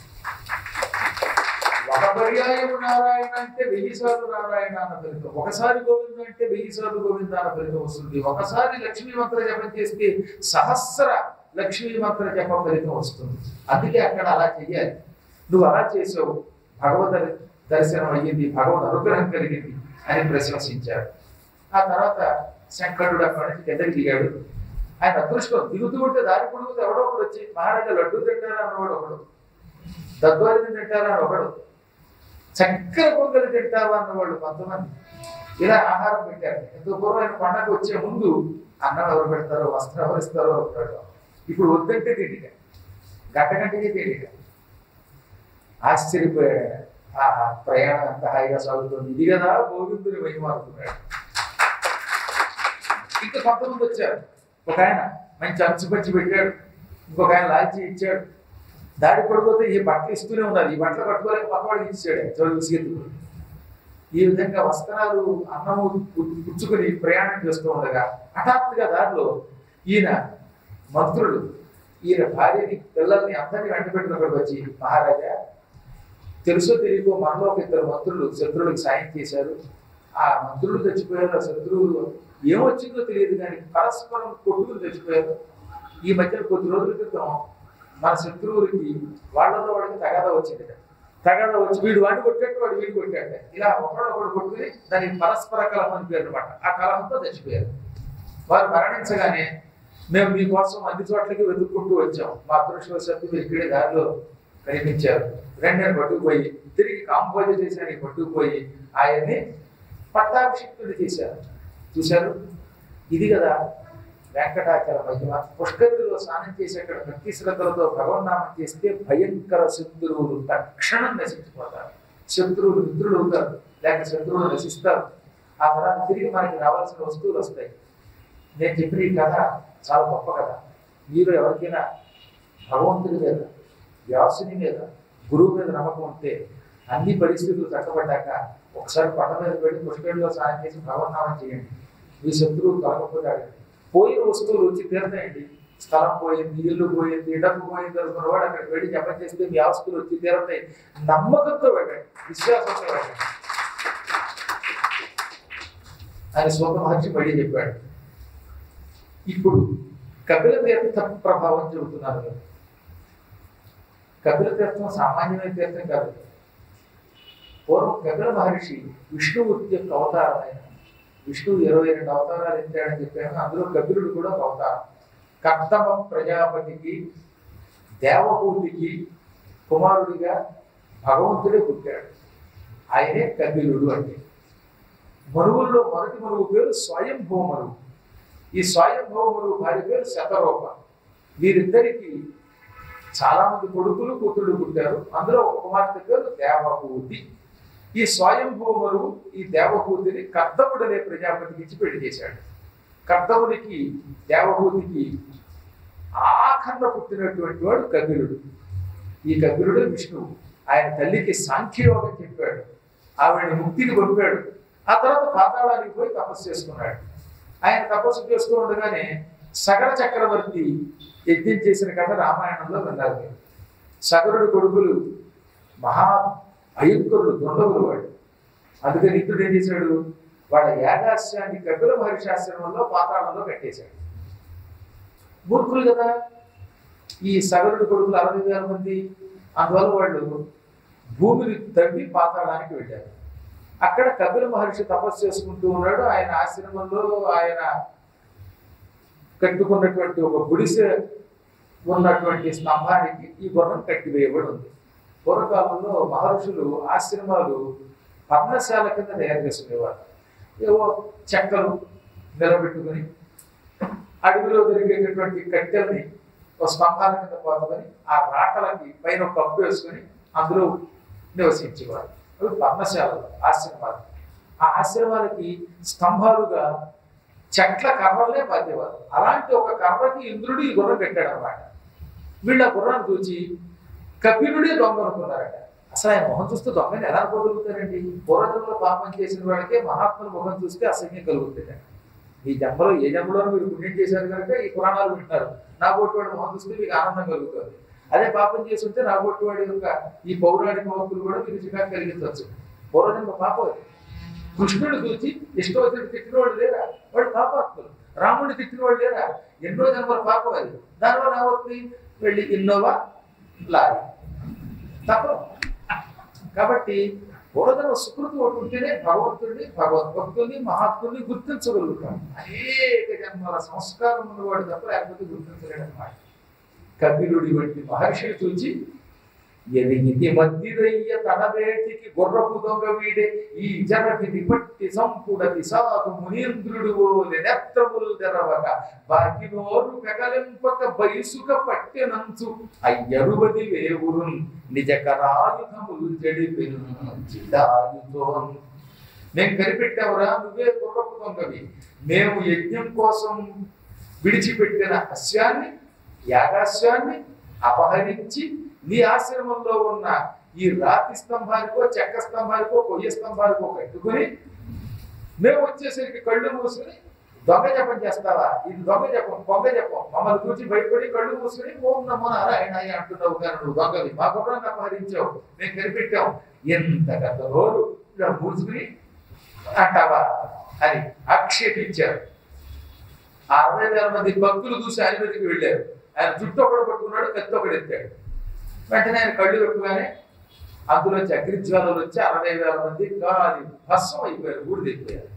Speaker 1: ఒక పర్యాయం నారాయణ అంటే వెయ్యి సార్లు నారాయణ అన్న ఫలితం ఒకసారి గోవింద అంటే వెయ్యి సార్లు గోవింద అన్న ఫలితం వస్తుంది ఒకసారి లక్ష్మీ మంత్ర జపం చేస్తే సహస్ర లక్ష్మీ మంత్ర జప ఫలితం వస్తుంది అందుకే అక్కడ అలా చెయ్యాలి నువ్వు అలా చేసావు భగవద్ దర్శనం అయ్యింది భగవద్ అనుగ్రహం కలిగింది అని ప్రశంసించారు ఆ తర్వాత శంకరుడు అక్కడి నుంచి కిందకి దిగాడు ఆయన అదృష్టం దిగుతూ ఉంటే దారి పొడుగుతూ ఎవడో ఒకడు వచ్చి మహారాజా లడ్డు తింటారా అన్నవాడు ఒకడు దద్వారిని తింటారా అని ఒకడు చక్కెర పొంగలి తింటావా అన్నవాళ్ళు కొంతమంది ఇలా ఆహారం పెట్టారు ఎంతో పూర్వం ఆయన పండగ వచ్చే ముందు అన్నం ఎవరు పెడతారో వస్త్రం ఎవరు ఇస్తారో ఎవరు పెడతారో ఇప్పుడు వద్దంటే తిండిక గంట గంటకే తిండిక ఆశ్చర్యపోయాడు ఆయన ఆహా ప్రయాణం ఎంత హాయిగా సాగుతుంది ఇది కదా గోవిందుని మహిమ అనుకున్నాడు ఇంకా కొంతమంది వచ్చారు ఒక ఆయన మంచి అంచు పంచి పెట్టాడు ఇంకొక ఆయన లాల్చి ఇచ్చాడు దారి పడిపోతే ఈ బట్టలు ఇస్తూనే ఉన్నారు ఈ బట్టలు పట్టుకోలేక పక్కవాడికి ఇచ్చాడు చదువు విసిగెత్తుకు ఈ విధంగా వస్త్రాలు అన్నము పు- పుచ్చుకొని ప్రయాణం చేస్తూ ఉండగా హఠాత్తుగా దారిలో ఈయన మంత్రులు ఈయన భార్యని పిల్లల్ని అందరినీ వెంటబెట్టినక్కడికి వచ్చి మహారాజా తెలుసో తెలియకో మనలో ఒక ఇద్దరు మంత్రులు శత్రువులకు సాయం చేశారు ఆ మంత్రులు చచ్చిపోయారు ఆ శత్రువులు ఏమొచ్చిందో తెలియదు కానీ పరస్పరం కొట్టుకుని చచ్చిపోయారు ఈ మధ్యన కొద్ది రోజుల క్రితం మన శత్రువులకి వాళ్ళలో వాళ్ళకి తగాదా వచ్చింది తగాదా వచ్చి వీడు వాడిని కొట్టాడు వాడు వీడు కొట్టాడు ఇలా ఒకడు ఒకడు కొట్టుకుని దానికి పరస్పర కలహం అని పేరు అనమాట ఆ కలహంతో చచ్చిపోయారు వారు మరణించగానే మేము మీకోసం అన్ని చోట్లకి వెతుక్కుంటూ వచ్చాం మా అదృష్టవశాత్తు మీరు ఇక్కడే దారిలో కనిపించారు రెండు నేను పట్టుకుపోయి తిరిగి కాంపోజ్ చేశాను పట్టుకుపోయి ఆయన్ని పట్టాభిషిక్తుడు చేశారు చూశారు ఇది కదా వెంకటాచల మహిమ పుష్కరుడిలో స్నానం చేసి అక్కడ భక్తి శ్రద్ధలతో భగవన్నామం చేస్తే భయంకర శత్రువులు తక్షణం నశించిపోతారు శత్రువులు మిత్రులు అవుతారు లేక శత్రువులు నశిస్తారు ఆ తర్వాత తిరిగి మనకి రావాల్సిన వస్తువులు వస్తాయి నేను చెప్పిన ఈ కథ చాలా గొప్ప కథ మీరు ఎవరికైనా భగవంతుడి మీద వ్యాసుని మీద గురువు మీద నమ్మకం ఉంటే అన్ని పరిస్థితులు చక్కబడ్డాక ఒకసారి కొండ మీద పెట్టి పుష్కరిలో స్నానం చేసి భగవన్నామం చేయండి మీ శత్రువు కలగకపోతాడు పోయిన వస్తువులు వచ్చి తీరతాయండి స్థలం పోయింది ఇల్లు పోయింది డబ్బు పోయింది అనుకున్న వాడు అక్కడికి వెళ్ళి జపం చేస్తే మీ ఆస్తులు వచ్చి తీరతాయి నమ్మకంతో వెళ్ళండి విశ్వాసంతో వెళ్ళండి అని సోమ మహర్షి మళ్ళీ చెప్పాడు ఇప్పుడు కపిల తీర్థ ప్రభావం చెబుతున్నారు మీరు. కపిల తీర్థం సామాన్యమైన తీర్థం కాదు పూర్వం కపిల మహర్షి విష్ణుమూర్తి యొక్క అవతారం ఆయన విష్ణువు ఇరవై రెండు అవతారాలు ఎత్తాడని చెప్పాను అందులో కపిలుడు కూడా ఒక అవతారం కర్తమ ప్రజాపతికి దేవభూతికి కుమారుడిగా భగవంతుడే పుట్టాడు ఆయనే కపిలుడు అంటే మరువుల్లో మొదటి మరువు పేరు స్వయంభూ మరువు ఈ స్వయంభూ మరువు భార్య పేరు శతరూప వీరిద్దరికి చాలా మంది కొడుకులు కూతుళ్ళు పుట్టారు అందులో ఒక కుమార్తె పేరు దేవభూతి ఈ స్వయంభూముడు ఈ దేవభూతిని కర్దముడనే ప్రజాపతికి ఇచ్చి పెళ్లి చేశాడు కర్దమునికి దేవభూతికి ఆఖరణ పుట్టినటువంటి వాడు కపిలుడు ఈ కపిలుడు విష్ణువు ఆయన తల్లికి సాంఖ్యయోగం చెప్పాడు ఆవిడని ముక్తిని పంపాడు ఆ తర్వాత పాతాళానికి పోయి తపస్సు చేసుకున్నాడు ఆయన తపస్సు చేస్తూ ఉండగానే సగర చక్రవర్తి యజ్ఞం చేసిన కథ రామాయణంలో విన్నారు మీరు సగరుడు కొడుకులు మహా భయంకరుడు దొండగులు వాడు అందుకని ఇంద్రుడు ఏం చేశాడు వాళ్ళ యాగాశ్యాన్ని కపిల మహర్షి ఆశ్రమంలో పాతాళంలో కట్టేశాడు మూర్ఖులు కదా ఈ సగరుడు కొడుకులు అరవై వేల మంది అందువల్ల వాళ్ళు భూమిని తవ్వి పాతాళానికి వెళ్ళారు అక్కడ కపిల మహర్షి తపస్సు చేసుకుంటూ ఉన్నాడు ఆయన ఆశ్రమంలో ఆయన కట్టుకున్నటువంటి ఒక గుడిసె ఉన్నటువంటి స్తంభానికి ఈ గుర్రం కట్టివేయబడి ఉంది పూర్వకాలంలో మహర్షులు ఆశ్రమాలు పర్ణశాల కింద తయారు చేసుకునేవారు ఏవో చెక్కలు నిలబెట్టుకుని అడవిలో దొరికేటటువంటి కట్టెల్ని ఒక స్తంభాల కింద పోతమని ఆ రాటలకి పైన ఒక కప్పు వేసుకొని అందులో నివసించేవారు అవి పర్ణశాలలు ఆశ్రమాలు ఆ ఆశ్రమాలకి స్తంభాలుగా చెట్ల కర్రలనే బాధేవారు అలాంటి ఒక కర్రకి ఇంద్రుడు ఈ గుర్రం పెట్టాడు అనమాట వీళ్ళ గుర్రాన్ని చూచి కపిలుడే దొంగ అనుకున్నారట అసలు ఆయన మొహం చూస్తే దొంగని ఎలా అనుకోగలుగుతారండి పూర్వజంలో పాపం చేసిన వాడికే మహాత్ముల మొహం చూస్తే అసహ్యం కలుగుతుంది ఈ జన్మలో ఏ జన్మలో మీరు పుణ్యం చేశారు కనుక ఈ పురాణాలు వింటున్నారు నా బొట్టు వాడి మొహం చూస్తే మీకు ఆనందం కలుగుతుంది అదే పాపం చేస్తుంటే నా బొట్టు వాడి యొక్క ఈ పౌరాణిక హక్కులు కూడా మీకు చికాకు కలిగించవచ్చు పూర్వజన్మ పాపం అది. కృష్ణుడు చూసి ఇష్టం వచ్చినట్టు తిట్టిన వాళ్ళు లేరా వాడు పాపాత్ములు రాముడిని తిట్టిన వాళ్ళు లేరా ఎన్నో జన్మల పాపం అది దానివల్ల ఏమవుతుంది వెళ్ళి ఇన్నోవా లారీ తప్ప కాబట్టి పూర్వజన్మ సుకృతి ఒకటి ఉంటేనే భగవంతుడిని భగవద్భక్తుల్ని మహాత్ముల్ని గుర్తించగలుగుతాం అనేక జన్మల సంస్కారం ఉన్నవాడు తప్ప లేకపోతే గుర్తించలేడు అన్నమాట కపిలుడి వంటి మహర్షిని చూచి ఎదిగితి మద్దిరయ్య తన వేటికి గుర్రపు దొంగ వీడే ఈ జనకి పట్టి సంపుడతి సాధు మునీంద్రుడు ఓలె నేత్రములు తెరవక బాకి నోరు పెకలింపక బయసుక పట్టెనంచు అయ్యరువది వేవురున్ నిజకరాయుధములు చెడిపెనుచిడాయుధోన్ నేను కనిపెట్టావురా నువ్వే గుర్రపు దొంగవి మేము యజ్ఞం కోసం విడిచిపెట్టిన అశ్వాన్ని యాగాశ్వాన్ని అపహరించి నీ ఆశ్రమంలో ఉన్న ఈ రాతి స్తంభానికో చెక్క స్తంభానికో కొయ్య స్తంభానికో కట్టుకుని మేము వచ్చేసరికి కళ్ళు మూసుకుని దొంగ జపం చేస్తావా ఇది దొంగ జపం పొంగ జపం మమ్మల్ని చూసి భయపడి కళ్ళు మూసుకుని ఓం నమో నారాయణ అంటున్నావు కానీ నువ్వు దొంగవి మా గుర్రాన్ని అపహరించావు మేము కనిపెట్టాం ఎంత గత రోజు ఇలా మూసుకుని అంటావా అని ఆక్షేపించారు ఆ అరవై వేల మంది భక్తులు చూసి ఆయన మీదకి వెళ్ళారు ఆయన జుట్టు ఒకడు పట్టుకున్నాడు కత్తి ఒకడు ఎత్తాడు వెంటనే ఆయన కళ్ళు పెట్టుగానే అందులోంచి అగ్నిజ్వాలలు వచ్చి అరవై వేల మంది గాలి భస్మం అయిపోయారు ఊడిదైపోయారు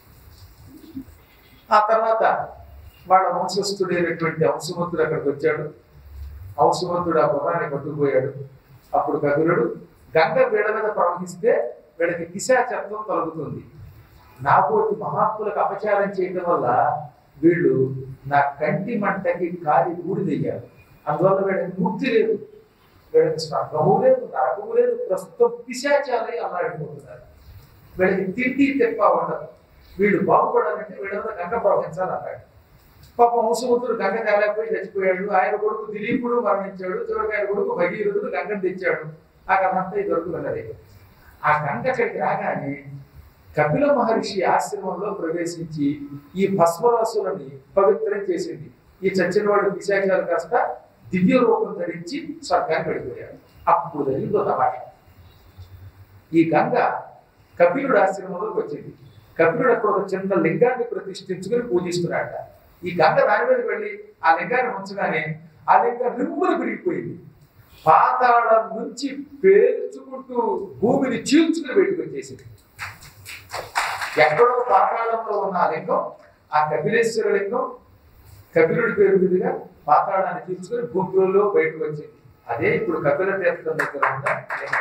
Speaker 1: ఆ తర్వాత వాళ్ళ వంశస్థుడైనటువంటి అంశమంతుడు అక్కడికి వచ్చాడు అంశమంతుడు ఆ గుర్రాన్ని పట్టుకుపోయాడు అప్పుడు కపిలుడు గంగ వీళ్ళ మీద ప్రవహిస్తే వీళ్ళకి పిశాచత్వం కలుగుతుంది నాపోటి మహాత్ములకు అపచారం చేయడం వల్ల వీళ్ళు నా కంటి మంటకి కాలి బూడిదయ్యారు అందువల్ల వీళ్ళకి ముక్తి లేదు వీళ్ళకి స్వర్గము లేదు నరకము లేదు ప్రస్తుతం పిశాచాలై అల్లాడిపోతున్నారు వీళ్ళకి తిండి తెప్ప ఉండదు వీళ్ళు బాగుపడాలంటే వీళ్ళంతా గంగ ప్రవహించాలి అన్నాడు పాప వంశముద్రుడు గంగ తేలేకపోయి చచ్చిపోయాడు ఆయన కొడుకు దిలీపుడు మరణించాడు చివరికి ఆయన కొడుకు భగీరథుడు గంగను తెచ్చాడు ఆ కథ అంతా ఈ దొరుకు వెళ్ళదే ఆ గంగ అక్కడికి రాగానే కపిల మహర్షి ఆశ్రమంలో ప్రవేశించి ఈ భస్మరాసులని పవిత్రం చేసింది ఈ చచ్చిన వాడు విశాఖాలు కాస్త దివ్య రూపం ధరించి స్వర్గానికి వెళ్ళిపోయాడు అప్పుడు జరిగిందో తమాష ఈ గంగ కపిలుడు ఆశ్రమంలోకి వచ్చింది కపిలుడు అక్కడ ఒక చిన్న లింగాన్ని ప్రతిష్ఠించుకుని పూజిస్తున్నాడట ఈ గంగ దాని మీదకి వెళ్ళి ఆ లింగాన్ని ఉంచగానే ఆ లింగం రిమ్ములు విరిగిపోయింది పాతాళం నుంచి పేర్చుకుంటూ భూమిని చీల్చుకుని బయటకు వచ్చేసింది ఎక్కడో పాతాళంలో ఉన్న ఆ లింగం ఆ కపిలేశ్వర లింగం కపిలుడి పేరు మీదుగా పాతాళాన్ని తీసుకుని భూమిలో బయటకు వచ్చింది అదే ఇప్పుడు కపిల తీర్థం దగ్గర ఉన్న లింగం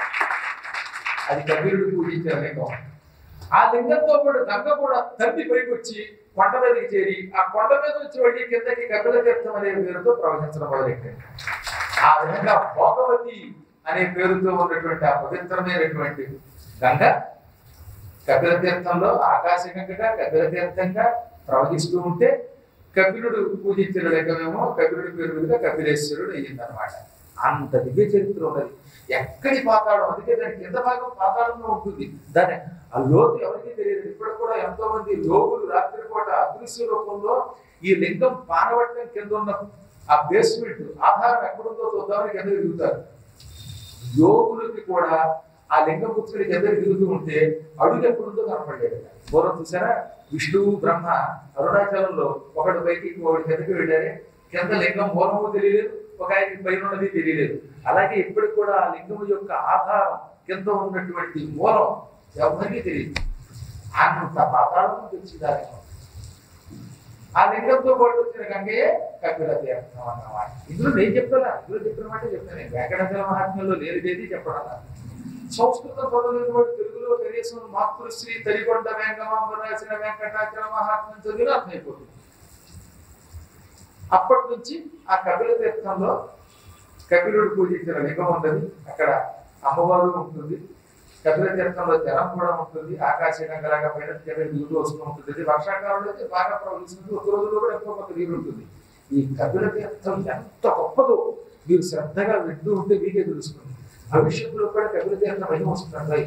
Speaker 1: అది కపిలుడు పూజించిన లింగం ఆ లింగంతో పాటు గంగ కూడా తల్లి పైకి వచ్చి కొండ మీదకి చేరి ఆ కొండ మీద వచ్చి వెళ్ళి కిందకి కపిల తీర్థం అనే పేరుతో ప్రవహించడం మొదలెట్టింది ఆ విధంగా భోగవతి అనే పేరుతో ఉన్నటువంటి ఆ పవిత్రమైనటువంటి గంగ కపిల తీర్థంలో ఆకాశ గంగగా కపిల తీర్థంగా ప్రవహిస్తూ ఉంటే కపిలుడు పూజించిన లింగమేమో కపిలుడి పేరు మీదుగా కపిలేశ్వరుడు అయ్యిందనమాట అంత దివ్య చరిత్ర ఉన్నది ఎక్కడి పాతాళం అందుకే దాని కింద భాగం పాతాళంలో ఉంటుంది దాని ఆ లోతు ఎవరికీ తెలియదు ఇప్పుడు కూడా ఎంతో మంది లోకులు రాత్రిపూట అదృశ్య రూపంలో ఈ లింగం పానవట్టం కింద ఉన్న ఆ బేస్మెంట్ ఆధారం ఎక్కడుందో చూద్దామని కింద దిగుతారు యోగులకి కూడా ఆ లింగం పుచ్చుకుని కింద దిగుతూ ఉంటే అడుగు ఎక్కడుందో కనపడలేదు పూర్వం చూసారా విష్ణువు బ్రహ్మ అరుణాచలంలో ఒకటి పైకి ఒకటి కిందకి వెళ్ళారే కింద లింగం మూలము తెలియలేదు ఒక ఆయనకి పైన ఉన్నది తెలియలేదు అలాగే ఇప్పటికి కూడా ఆ లింగం యొక్క ఆధారం కింద ఉన్నటువంటి మూలం ఎవరికీ తెలియదు అంత పాతాళం నుంచి వచ్చింది ఆ లింగం ఆ లింగంతో పాటు వచ్చిన గంగయే కపిల తీర్థం అన్నమాట ఇందులో నేను చెప్తాను ఇందులో చెప్పిన మాట చెప్తాను నేను వెంకటాచల మహాత్మ్యంలో లేనిదేది చెప్పడం సంస్కృతం చదవలేని వాడు తెలుగులో కనీసం మాతృశ్రీ తరికొండ వెంకమాంబ రాసిన వెంకటాచల మహాత్మ్యం చదివిన అర్థమైపోతుంది అప్పటి నుంచి ఆ కపిల తీర్థంలో కపిలుడు పూజించిన లింగం ఉన్నది అక్కడ అమ్మవారు ఉంటుంది కపిల తీర్థంలో జలం కూడా ఉంటుంది ఆకాశ గంగలాగా పైన జలం దిగుతూ వస్తూ ఉంటుంది ఇది వర్షాకాలంలో అయితే బాగా ప్రవహిస్తుంది ఒక రోజులో కూడా ఎంతో కొంత నీరు ఉంటుంది ఈ కపిల తీర్థం ఎంత గొప్పదో మీరు శ్రద్ధగా వింటూ ఉంటే మీకే తెలుస్తుంది భవిష్యత్తులో కూడా కపిల తీర్థం మహిమ వస్తుంది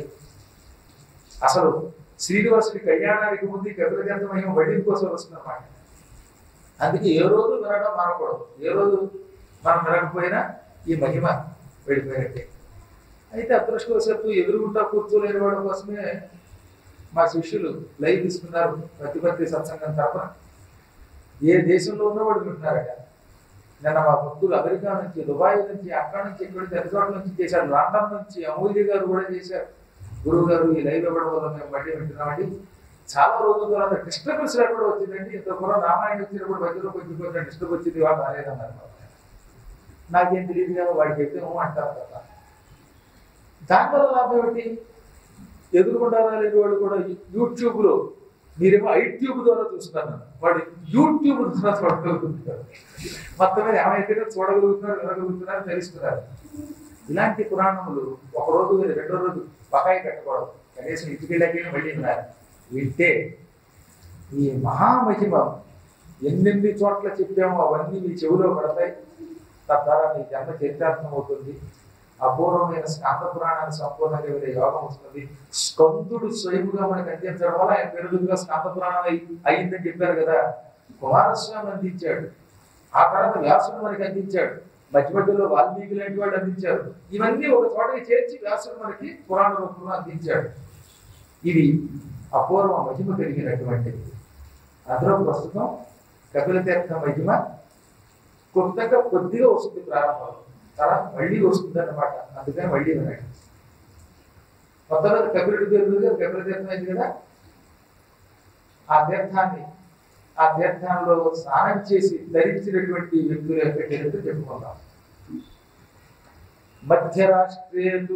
Speaker 1: అసలు శ్రీనివాసుడి కళ్యాణానికి ముందు ఈ కపిల తీర్థం మహిమ వడ్డీ కోసం వస్తుందన్నమాట అందుకే ఏ రోజు వినడం మానకూడదు ఏ రోజు మనం వినకపోయినా ఈ మహిమ వెళ్ళిపోయినట్టే అయితే అదృష్టవశాత్తు ఎదురుగుంటా కూర్చోలేని వాడి కోసమే మా శిష్యులు లైవ్ తీసుకున్నారు ప్రతిపత్తి సత్సంగం తరఫున ఏ దేశంలో ఉన్నవాడు వింటున్నారట నిన్న మా భక్తులు అమెరికా నుంచి దుబాయ్ నుంచి అక్కడ నుంచి ఇక్కడ నుంచి అన్ని చోట్ల నుంచి చేశారు లండన్ నుంచి అమూల్య గారు కూడా చేశారు గురువు గారు ఈ లైవ్ ఇవ్వడం వల్ల మేము మళ్ళీ వింటున్నామండి చాలా రోజుల తర్వాత డిస్టర్బెన్స్ లేకుండా వచ్చిందండి ఇంత కూడా రామాయణం వచ్చినప్పుడు మధ్యలో కొంచెం కొంచెం డిస్టర్బ్ వచ్చింది వాళ్ళు రాలేదన్నారు నాకేం తెలియదు కదా వాడికి చెప్పాము అంటారు కదా దానివల్ల లాభం ఏమిటి ఎదురుకుండా రాలేని వాళ్ళు కూడా యూట్యూబ్లో మీరేమో ఐట్యూబ్ ద్వారా చూస్తున్నారు వాడు యూట్యూబ్ ద్వారా చూడగలుగుతున్నారు మొత్తం మీద ఏమైతే చూడగలుగుతున్నారు వినగలుగుతున్నారు తెలుస్తున్నారు ఇలాంటి పురాణములు ఒక రోజు మీద రెండో రోజు బకాయి కట్టకూడదు కనీసం ఇంటికెళ్ళాకే మళ్ళీ వినాలి వింటే ఈ మహామహిమ ఎన్నెన్ని చోట్ల చెప్పామో అవన్నీ మీ చెవిలో పడతాయి తద్వారా మీ జన్మ చరితార్థం అవుతుంది అపూర్వమైన స్కాంద పురాణాన్ని సంపూర్ణంగా వినే యోగం వస్తుంది స్కందుడు స్వయముగా మనకు అందించడం వల్ల ఆయన పెరుగుగా స్కాంద పురాణం అయి- అయిందని చెప్పారు కదా కుమారస్వామి అందించాడు ఆ తర్వాత వ్యాసుడు మనకి అందించాడు మధ్య మధ్యలో వాల్మీకి లాంటి వాళ్ళు అందించారు ఇవన్నీ ఒక చోటకి చేర్చి వ్యాసుడు మనకి పురాణ రూపంలో అందించాడు ఇది అపూర్వ మహిమ కలిగినటువంటిది అందులో ప్రస్తుతం కపిల తీర్థ మహిమ కొత్తగా కొద్దిగా వస్తుంది ప్రారంభంలో తర్వాత మళ్ళీ వస్తుంది అన్నమాట అందుకని మళ్ళీ వినండి మొత్తం కపిలుడి పేరు మీద కపిల తీర్థం అయింది కదా ఆ తీర్థాన్ని ఆ తీర్థంలో స్నానం చేసి ధరించినటువంటి వ్యక్తుల యొక్క చరిత్ర చెప్పుకుందాం మధ్యరాష్ట్రేతు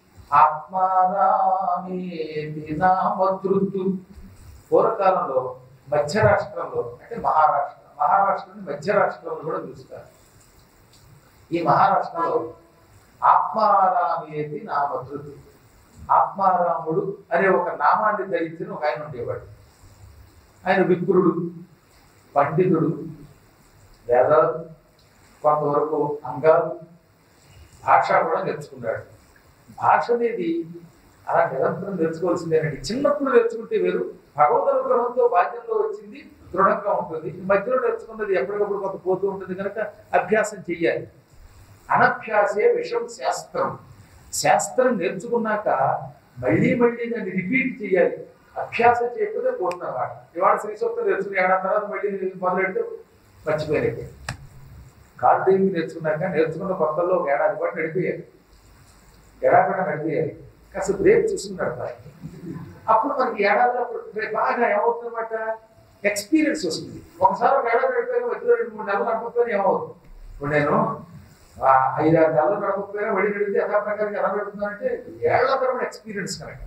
Speaker 1: ఆత్మారామేతి నామధృతు పూర్వకాలంలో మధ్య రాష్ట్రంలో అంటే మహారాష్ట్ర మహారాష్ట్రాన్ని మధ్య రాష్ట్రంలో కూడా పిలుస్తారు ఈ మహారాష్ట్రలో ఆత్మారామేది నామధృతి ఆత్మారాముడు అనే ఒక నామాన్ని ధరించిన ఒక ఆయన ఉండేవాడు ఆయన విప్రుడు పండితుడు వేదాలు కొంతవరకు అంగాలు భాష కూడా నేర్చుకున్నాడు భాష అనేది అలా నిరంతరం నేర్చుకోవాల్సిందేనండి చిన్నప్పుడు నేర్చుకుంటే వేరు భగవద్ అనుగ్రహంతో బాధ్యంలో వచ్చింది దృఢంగా ఉంటుంది మధ్యలో నేర్చుకున్నది ఎప్పటికప్పుడు కొంత పోతూ ఉంటుంది కనుక అభ్యాసం చెయ్యాలి అనభ్యాసే విషం శాస్త్రం శాస్త్రం నేర్చుకున్నాక మళ్ళీ మళ్ళీ దాన్ని రిపీట్ చేయాలి అభ్యాసం చేయకపోతే పోతున్నమాట ఇవాళ శ్రీసూక్తం నేర్చుకుని ఏడాది తర్వాత మళ్ళీ మొదలెట్టు మర్చిపోయారు కార్డేమి నేర్చుకున్నాక నేర్చుకున్న కొత్తలో ఒక ఏడాది పాటు నడిపేయాలి ఎడాపెడా నడిపేయాలి కాస్త బ్రేక్ చూసుకున్నాడు ఆయన. అప్పుడు మనకి ఏడాదిలో అప్పుడు బ్రేక్ బాగా ఏమవుతుందన్నమాట ఎక్స్పీరియన్స్ వస్తుంది ఒకసారి ఒక ఏడాది నడిపోయిన మధ్యలో రెండు మూడు నెలలు నడపకపోయినా ఏమవుతుంది ఇప్పుడు నేను ఆ ఐదారు నెలలు నడపకపోయినా వడి నడిపితే యథా ప్రకారం ఎలా నడుపుతున్నానంటే ఏళ్ల తరబడి ఎక్స్పీరియన్స్ కనుక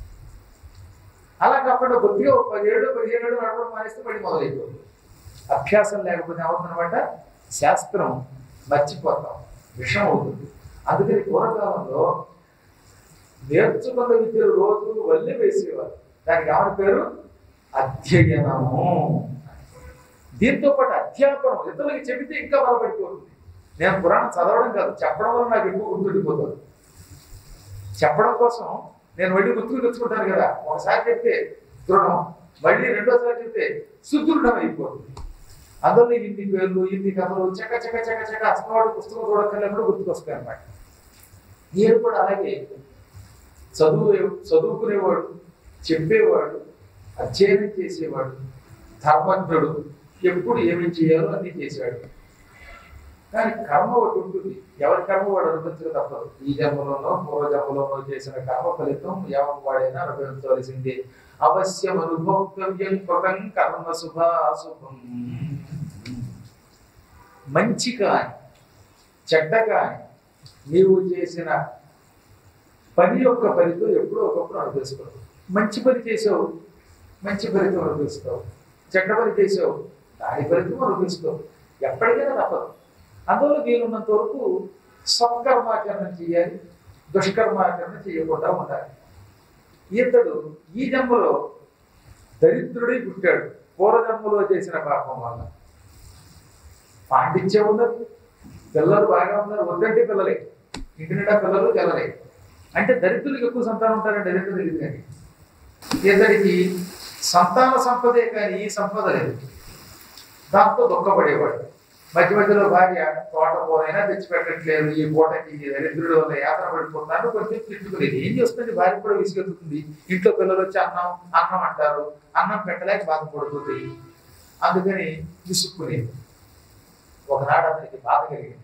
Speaker 1: అలా కాకుండా కొద్దిగా ఒక పదిహేడు పదిహేను ఏళ్ళు నడపడం మానేస్తే మళ్ళీ మొదలైపోతుంది అభ్యాసం లేకపోతే ఏమవుతుందన్నమాట శాస్త్రం మర్చిపోతాం విషం అవుతుంది అందుకని పూర్వకాలంలో నేర్చుకున్న విద్యలు రోజు వల్లి వేసేవారు దానికి ఏమని పేరు అధ్యయనము దీంతో పాటు అధ్యాపనం ఇతరులకి చెబితే ఇంకా బలపడిపోతుంది నేను పురాణం చదవడం కాదు చెప్పడం వల్ల నాకు ఎక్కువ గుర్తుండిపోతుంది చెప్పడం కోసం నేను మళ్ళీ గుర్తుకు తెచ్చుకుంటాను కదా ఒకసారి చెప్తే దృఢం మళ్ళీ రెండోసారి చెప్తే సుదృఢం అయిపోతుంది అందులో ఇన్ని పేర్లు ఇన్ని కథలు చక చక చక చక అసలు పుస్తకం చూడక్కర్లేకుండా గుర్తుకొస్తాయి అన్నమాట నేను కూడా అలాగే చదువు చదువుకునేవాడు చెప్పేవాడు అధ్యయనం చేసేవాడు ధర్మజ్ఞుడు ఎప్పుడు ఏమేం చేయాలో అన్ని చేశాడు కానీ కర్మ ఒకటి ఉంటుంది ఎవరి కర్మ వాడు అనుభవించక తప్పదు ఈ జన్మలోనో పూర్వ జన్మలోనో చేసిన కర్మ ఫలితం ఎవరి వాడైనా అనుభవించవలసిందే అవశ్యం అనుభోక్తవ్యం కృతం కర్మ శుభాశుభం మంచి కానీ చెడ్డ కానీ నీవు చేసిన పని యొక్క ఫలితం ఎప్పుడో ఒకప్పుడు అనుభవిస్తావు మంచి పని చేసావు మంచి ఫలితం అనుభవిస్తావు చెడ్డ పని చేసావు దాని ఫలితం అనుభవిస్తావు ఎప్పటికైనా తప్పదు అందువల్ల వీలున్నంత వరకు సత్కర్మాచరణ చేయాలి దుష్కర్మాచరణ చేయకుండా ఉండాలి ఇతడు ఈ జన్మలో దరిద్రుడై పుట్టాడు పూర్వజన్మలో చేసిన పాపం వల్ల పాండిత్యం ఉన్నది పిల్లలు బాగా ఉన్నారు వద్దంటే పిల్లలే ఇంటి నిండా పిల్లలు పిల్లలే అంటే దరిద్రులకు ఎక్కువ సంతానం ఉంటారండి దరిద్రులు తెలియదు కానీ ఇతడికి సంతాన సంపదే కానీ ఈ సంపద లేదు దాంతో దుఃఖపడేవాడు మధ్య మధ్యలో భార్య తోట కూరైనా తెచ్చిపెట్టట్లేదు ఈ పూటకి ఈ దరిద్రుడు వల్ల యాత్ర పడిపోతున్నాను కొంచెం తిట్టుకునేది ఏం చేస్తుంది భార్య కూడా విసుగెత్తుతుంది ఇంట్లో పిల్లలు వచ్చి అన్నం అన్నం అంటారు అన్నం పెట్టలేక బాధపడుతుంది అందుకని విసుక్కునేది ఒకనాడు అతనికి బాధ కలిగింది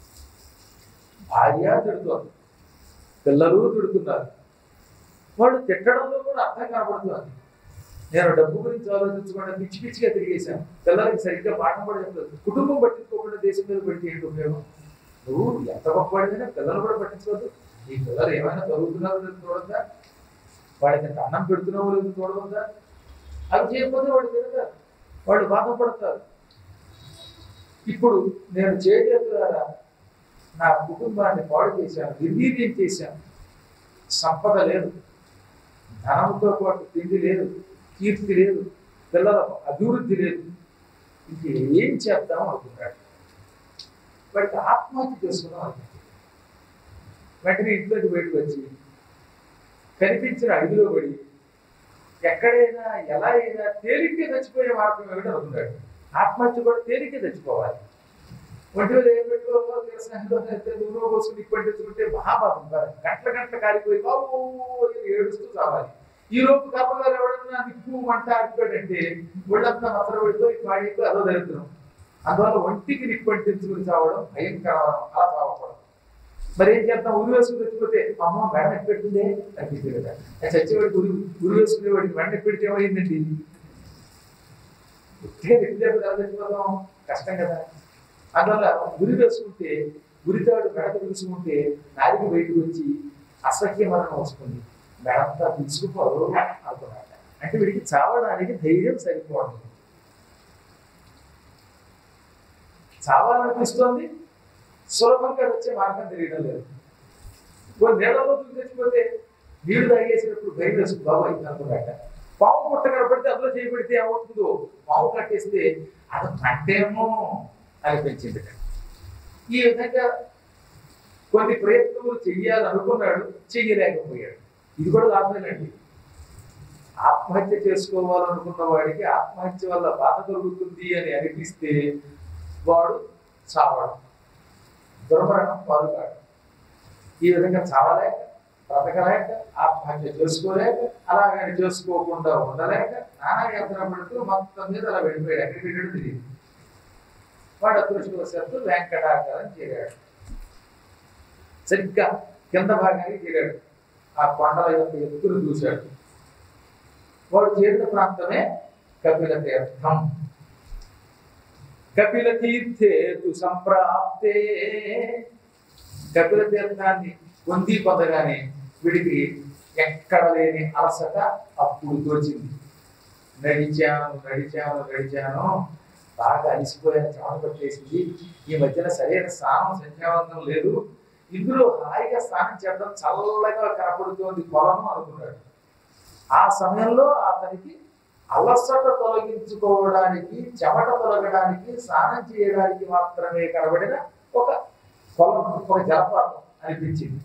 Speaker 1: భార్య తిడుతోంది పిల్లలు తిడుతున్నారు వాడు తిట్టడంలో కూడా అర్థం కనబడుతుంది నేను డబ్బు గురించి ఆలోచించకుండా పిచ్చి పిచ్చిగా తిరిగేశాను పిల్లలకి సరిగ్గా పాఠం కూడా చెప్పలేదు కుటుంబం పట్టించుకోకుండా దేశం మీద పెట్టి ఏంటి ఉపయోగం నువ్వు ఎంత గొప్పవాడిదైనా పిల్లలు కూడా పట్టించుకోవద్దు నీ పిల్లలు ఏమైనా చదువుతున్నారో లేదు చూడద్దా వాడికి ఎంత అన్నం పెడుతున్నావో లేదు చూడవద్దా అవి చేయకపోతే వాడు తిరగారు వాళ్ళు బాధపడతారు ఇప్పుడు నేను చేయలేదురా నా కుటుంబాన్ని పాడు చేశాను నిర్వీర్యం చేశాను సంపద లేదు ధనంతో పాటు తిండి లేదు కీర్తి లేదు పిల్లల అభివృద్ధి లేదు ఇంక ఏం చేద్దాం అనుకున్నాడు వాడికి ఆత్మహత్య చేసుకుందాం అనుకుంది వెంటనే ఇంట్లోకి బయటకు వచ్చి కనిపించిన అడవిలో పడి ఎక్కడైనా ఎలా అయినా తేలిగ్గా చచ్చిపోయే మార్గం ఏమిటో అనుకున్నాడు ఆత్మహత్య కూడా తేలిగ్గా చచ్చిపోవాలి ఒంటిలో ఏ పెట్టుకోవాలో తెలిసిన దూరం కోసం పట్టించుకుంటే మహాపాపం కాదు గంటల గంటల కాలిపోయి బాబు అని ఏడుస్తూ చావాలి ఈ లోపు కప్పగారు ఎవడన్నా నిప్పు మంట ఆడిపోయాడంటే ఒళ్ళంతా మసలు పడిపోయి పాడిపోయి అదో దరిద్రం అందువల్ల ఒంటికి నిప్పు అంటించుకుని చావడం భయంకరం అలా చావకూడదు మరి ఏం చేద్దాం ఉరి వేసుకుని చచ్చిపోతే అమ్మ మెడ పెట్టిందే తగ్గింది కదా ఆ చచ్చేవాడికి ఉరి ఉరి వేసుకునే వాడికి మెడ పెడితే ఏమైందండి ఉట్టిగా రెగ్యులర్ ఎలా చచ్చిపోతాం కష్టం కదా అందువల్ల ఉరి వేసుకుంటే ఉరితాడు మెడ తెలుసుకుంటే నాలుగు బయటకు వచ్చి అసహ్య మరణం వస్తుంది మెడంతా పిలుచుకుపోదు అనుకున్నాడు అంటే వీడికి చావడానికి ధైర్యం సరిపోవడం చావాలనిపిస్తోంది సులభంగా వచ్చే మార్గం తెలియడం లేదు కొన్ని నీళ్ళలో దూకి చచ్చిపోతే నీళ్లు తాగేసినప్పుడు భయం వేసుకు బాబాయ్ అనుకున్నాక పాము పుట్ట కనపడితే అందులో చేయబడితే ఏమవుతుందో పాము కట్టేస్తే అది పంటేమో అనిపించింది ఈ విధంగా కొన్ని ప్రయత్నములు చెయ్యాలనుకున్నాడు చెయ్యలేకపోయాడు ఇది కూడా లాభమేనండి ఆత్మహత్య చేసుకోవాలనుకున్న వాడికి ఆత్మహత్య వల్ల బాధ కలుగుతుంది అని అనిపిస్తే వాడు చావడం దుర్మరణం పాలు కాడు ఈ విధంగా చావలేక బ్రతకలేక ఆత్మహత్య చేసుకోలేక అలాగని చేసుకోకుండా ఉండలేక నానా యాత్ర పడుతూ మొత్తం మీద అలా వెళ్ళిపోయాడు ఎక్కడికి వెళ్ళాడు తెలియదు వాడు అదృష్టవశాత్తు వెంకటాచలం చేరాడు సరిగ్గా కింద భాగానికి చేరాడు ఆ కొండల యొక్క ఎత్తులు చూశాడు వాడు చేరిన ప్రాంతమే కపిల తీర్థం కపిల తీర్థే తు సంప్రాప్తే కపిల తీర్థాన్ని పొంది పొందగానే వీడికి ఎక్కడ లేని అలసట అప్పుడు తోచింది నడిచాను నడిచాను నడిచాను బాగా అలిసిపోయాను చెమట పట్టేసింది ఈ మధ్యన సరైన స్నానం సంధ్యావంతం లేదు ఇందులో హాయిగా స్నానం చేయడం చల్లగా కనపడుతోంది పొలము అనుకున్నాడు ఆ సమయంలో అతనికి అలసట తొలగించుకోవడానికి చెమట తొలగడానికి స్నానం చేయడానికి మాత్రమే కనబడిన ఒక పొలం ఒక జలపాతం అనిపించింది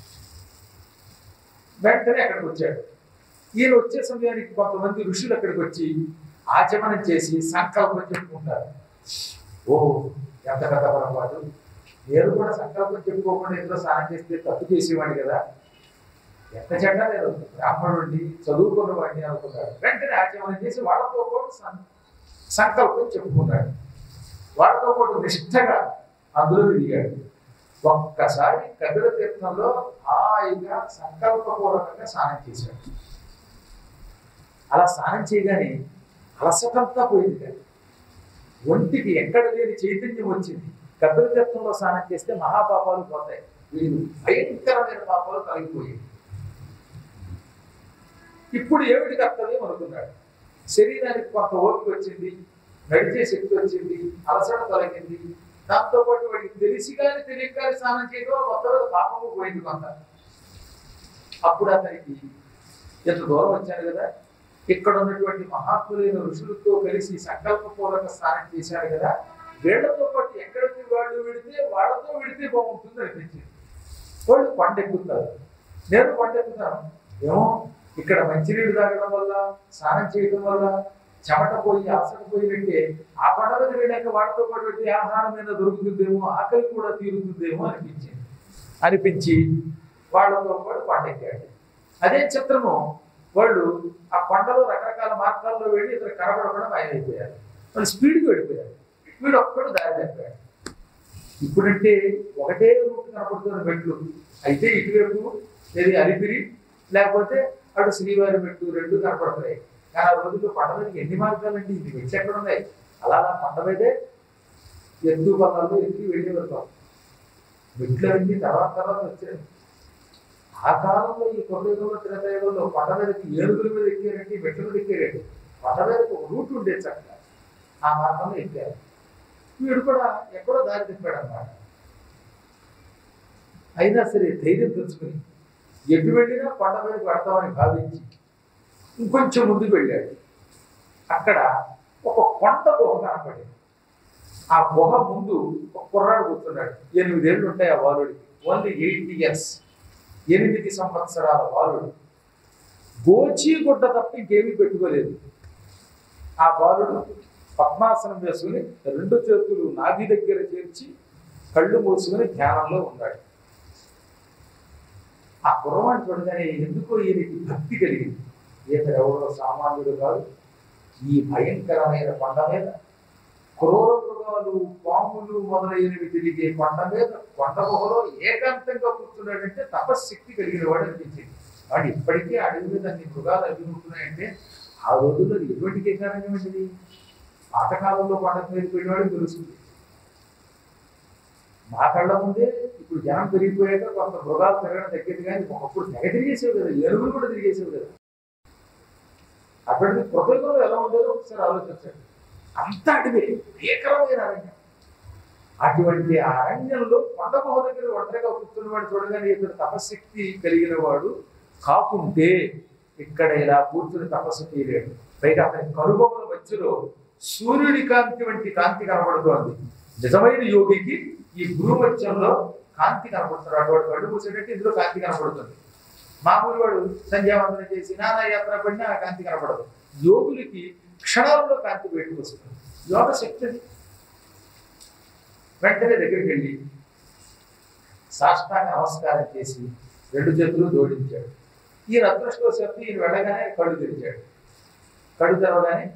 Speaker 1: వెంటనే అక్కడికి వచ్చాడు ఈయన వచ్చే సమయానికి కొంతమంది ఋషులు అక్కడికి వచ్చి ఆచమనం చేసి సంకల్పం చెప్పుకుంటారు ఓహో ఎంత కథ పొరపాటు నేను కూడా సంకల్పం చెప్పుకోకుండా ఇంట్లో స్నానం చేస్తే తప్పు చేసేవాడిని కదా ఎంత చెడ్డ లేదు బ్రాహ్మణుడిని చదువుకున్న వాడిని అనుకున్నాడు వెంటనే ఆచమనం చేసి వాళ్ళతో పాటు సం- సంకల్పం చెప్పుకున్నాడు వాళ్ళతో పాటు నిష్ఠగా అందులో దిగాడు ఒక్కసారి కపిల తీర్థంలో హాయిగా సంకల్పపూర్వకంగా స్నానం చేశాడు అలా స్నానం చేయగానే అలసటంతా పోయింది కదా ఒంటికి ఎక్కడ లేని చైతన్యం వచ్చింది కపిల తీర్థంలో స్నానం చేస్తే మహాపాపాలు పోతాయి వీళ్ళు భయంకరమైన పాపాలు కలిగిపోయాయి ఇప్పుడు ఏమిటి కర్తవ్యం అనుకున్నాడు శరీరానికి కొంత ఓపిక వచ్చింది నడిచే శక్తి వచ్చింది అలసట తొలగింది దాంతో పాటు వాడికి తెలిసి కానీ తెలియక కానీ స్నానం చేయడం మొత్తం పాపము పోయింది కొంత అప్పుడు అతనికి ఎంత దూరం వచ్చాను కదా ఇక్కడ ఉన్నటువంటి మహాత్ములైన ఋషులతో కలిసి సంకల్పపూర్వక స్నానం చేశాడు కదా వీళ్లతో పాటు ఎక్కడికి వాళ్ళు విడితే వాళ్ళతో విడితే బాగుంటుంది అనిపించింది వాళ్ళు కొండెక్కుతారు నేను కొండెక్కుతాను ఏమో ఇక్కడ మంచినీళ్ళు తాగడం వల్ల స్నానం చేయడం వల్ల చెమట పోయి అలసట పోయినట్టే ఆ కొండ మీద వెళ్ళాక వాళ్ళతో పాటు పెట్టి ఆహారం ఏదైనా దొరుకుతుందేమో ఆకలి కూడా తీరుతుందేమో అనిపించింది అనిపించి వాళ్ళతో పాటు కొండెక్కాడు అదే చిత్రము వాళ్ళు ఆ కొండలో రకరకాల మార్గాల్లో వెళ్ళి ఇతర కనబడకుండా మాయమైపోయారు వాళ్ళు స్పీడ్కి వెళ్ళిపోయారు వీడు ఒక్కడు దారి తప్పాడు ఇప్పుడంటే ఒకటే రూట్ కనపడుతున్న మెట్లు అయితే ఇటువైపు ఏది అలిపిరి లేకపోతే అటు శ్రీవారి మెట్టు రెండు కనపడతాయి కానీ ఆ రోజుల్లో కొండ మీదకి ఎన్ని మార్గాలండి ఇది మెట్లు ఎక్కడ ఉన్నాయి అలా అలా కొండ మీదే ఎద్దు పనులు ఎక్కి వెళ్ళి వెళ్తాం మెట్లు అన్ని తర్వాత తర్వాత వచ్చాయి ఆ కాలంలో ఈ కొద్దిగా త్రేతాయుగంలో కొండ మీదకి ఏనుగుల మీద ఎక్కారంటే మెట్ల మీద ఎక్కారండి కొండ మీదకి ఒక రూట్ ఉండేది చక్కగా ఆ మార్గంలో ఎక్కారు వీడు కూడా ఎక్కడో దారి తిప్పాడు అన్నమాట అయినా సరే ధైర్యం తెచ్చుకుని ఎటు వెళ్ళినా కొండ మీదకి పడతామని భావించి ఇంకొంచెం ముందుకు వెళ్ళాడు అక్కడ ఒక కొండ గుహ కనపడింది ఆ గుహ ముందు ఒక కుర్రాడు కూర్చున్నాడు ఎనిమిదేళ్ళు ఉంటాయి ఆ బాలుడికి ఓన్లీ ఎయిట్ ఇయర్స్ ఎనిమిది సంవత్సరాల బాలుడు గోచి గుడ్డ తప్ప ఇంకేమీ పెట్టుకోలేదు ఆ బాలుడు పద్మాసనం వేసుకుని రెండు చేతులు నాభి దగ్గర చేర్చి కళ్ళు మూసుకుని ధ్యానంలో ఉన్నాడు ఆ కుర్రవాడు చూడగానే ఎందుకో ఈయనకి భక్తి కలిగింది ఈత ఎవరో సామాన్యుడు కాదు ఈ భయంకరమైన కొండ మీద క్రూర మృగాలు పాములు మొదలైనవి తిరిగే కొండ మీద కొండ గుహలో ఏకాంతంగా కూర్చున్నాడంటే తపశ్శక్తి కలిగిన వాడు అనిపించింది వాడు ఇప్పటికీ అడవి మీద అన్ని మృగాలు అభిముతున్నాయంటే ఆ రోజుల్లో ఎటువంటి ఏకారంగా ఉంటుంది పాతకాలంలో కొండ మీద వెళ్ళివాడు తెలుస్తుంది మా కళ్ళ ముందే ఇప్పుడు జనం పెరిగిపోయాక కొంత మృగాలు తిరగడం తగ్గింది కానీ ఒకప్పుడు తెగ తిరిగేసేవి కదా ఎరువులు కూడా తిరిగేసేవి కదా అటువంటి కృతజ్ఞతలు ఎలా ఉండేదో ఒకసారి ఆలోచించండి అంత అడివే భీకరమైన అరణ్యం అటువంటి ఆ అరణ్యంలో కొండ గుహ దగ్గర ఒంటరిగా కూర్చున్నవాడు చూడగానే ఇతడు తపశక్తి కలిగిన వాడు కాకుంటే ఇక్కడ ఇలా కూర్చుని తపస్సు చేయలేడు పైగా అతని కనుబొమ్మల మధ్యలో సూర్యుడి కాంతి వంటి కాంతి కనబడుతోంది నిజమైన యోగికి ఈ భూమధ్యంలో కాంతి కనబడుతుంది అటువంటి కళ్ళు మూసేటట్టు ఇందులో కాంతి కనబడుతుంది మామూలు వాడు సంధ్యావందనం చేసి నానా యాత్ర పడినా ఆ కాంతి కనపడదు యోగులకి క్షణాల్లో కాంతి బయటకు వస్తుంది యోగ శక్తి అది. వెంటనే దగ్గరికి వెళ్ళి సాష్టాంగ నమస్కారం చేసి రెండు చేతులు జోడించాడు ఈ అదృష్టవశాత్తు ఈయన వెళ్ళగానే కళ్ళు తెరిచాడు కళ్ళు తెరవగానే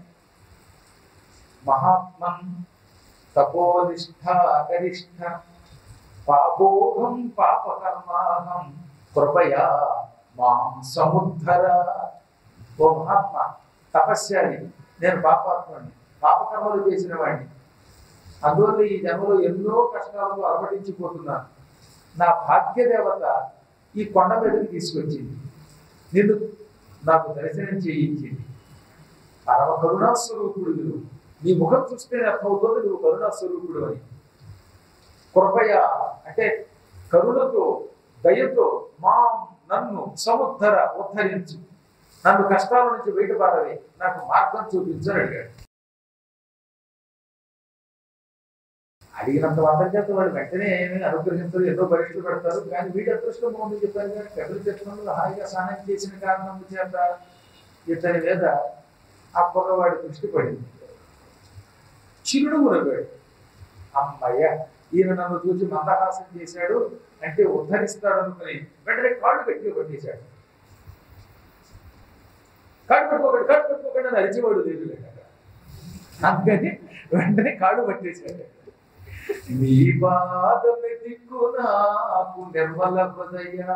Speaker 1: మహాత్మన్ తపోనిష్ట అగరిష్ట పాపోహం పాపకర్మాహం కృపయా మాం సముద్ధర ఓ మహాత్మ తపస్యాని నేను పాపాత్మని పాపకర్మలు చేసిన వాడిని అందువల్ల ఈ జన్మలో ఎన్నో కష్టాలతో అలమటించిపోతున్నాను నా భాగ్యదేవత ఈ కొండ మీదకి తీసుకొచ్చింది నిన్ను నాకు దర్శనం చేయించింది పరమ కరుణాస్వరూపుడు నువ్వు నీ ముఖం చూస్తేనే అర్థమవుతుంది నువ్వు కరుణాస్వరూపుడు అని కృపయ అంటే కరుణతో దయతో మా నన్ను సముద్ధర ఉద్ధరించు నన్ను కష్టాల నుంచి బయటపడవే నాకు మార్గం చూపించని అడిగాడు అడిగినంత మాత్రం చేత వాడు వెంటనే ఏమీ అనుగ్రహించరు ఎన్నో పరీక్షలు పెడతారు కానీ వీడి అదృష్టం బాగుంది చెప్పారు కానీ కబురు చట్టంలో హాయిగా స్నానం చేసిన కారణం చేత ఇతని మీద ఆ కుర్రవాడి దృష్టి పడింది చిరుడు మునగాడు అమ్మయ్య ఈయన నన్ను చూసి మందహాసం చేశాడు అంటే ఉద్ధరిస్తాడు అనుకుని వెంటనే కాళ్ళు గట్టిగా కొట్టేశాడు కాళ్ళు పట్టుకోకండి కాళ్ళు పట్టుకోకండి అని అరిచేవాడు లేదు లేక అందుకని వెంటనే కాళ్ళు పట్టేశాడు నీ పాదమే దిక్కు నాకు నిర్మల హృదయా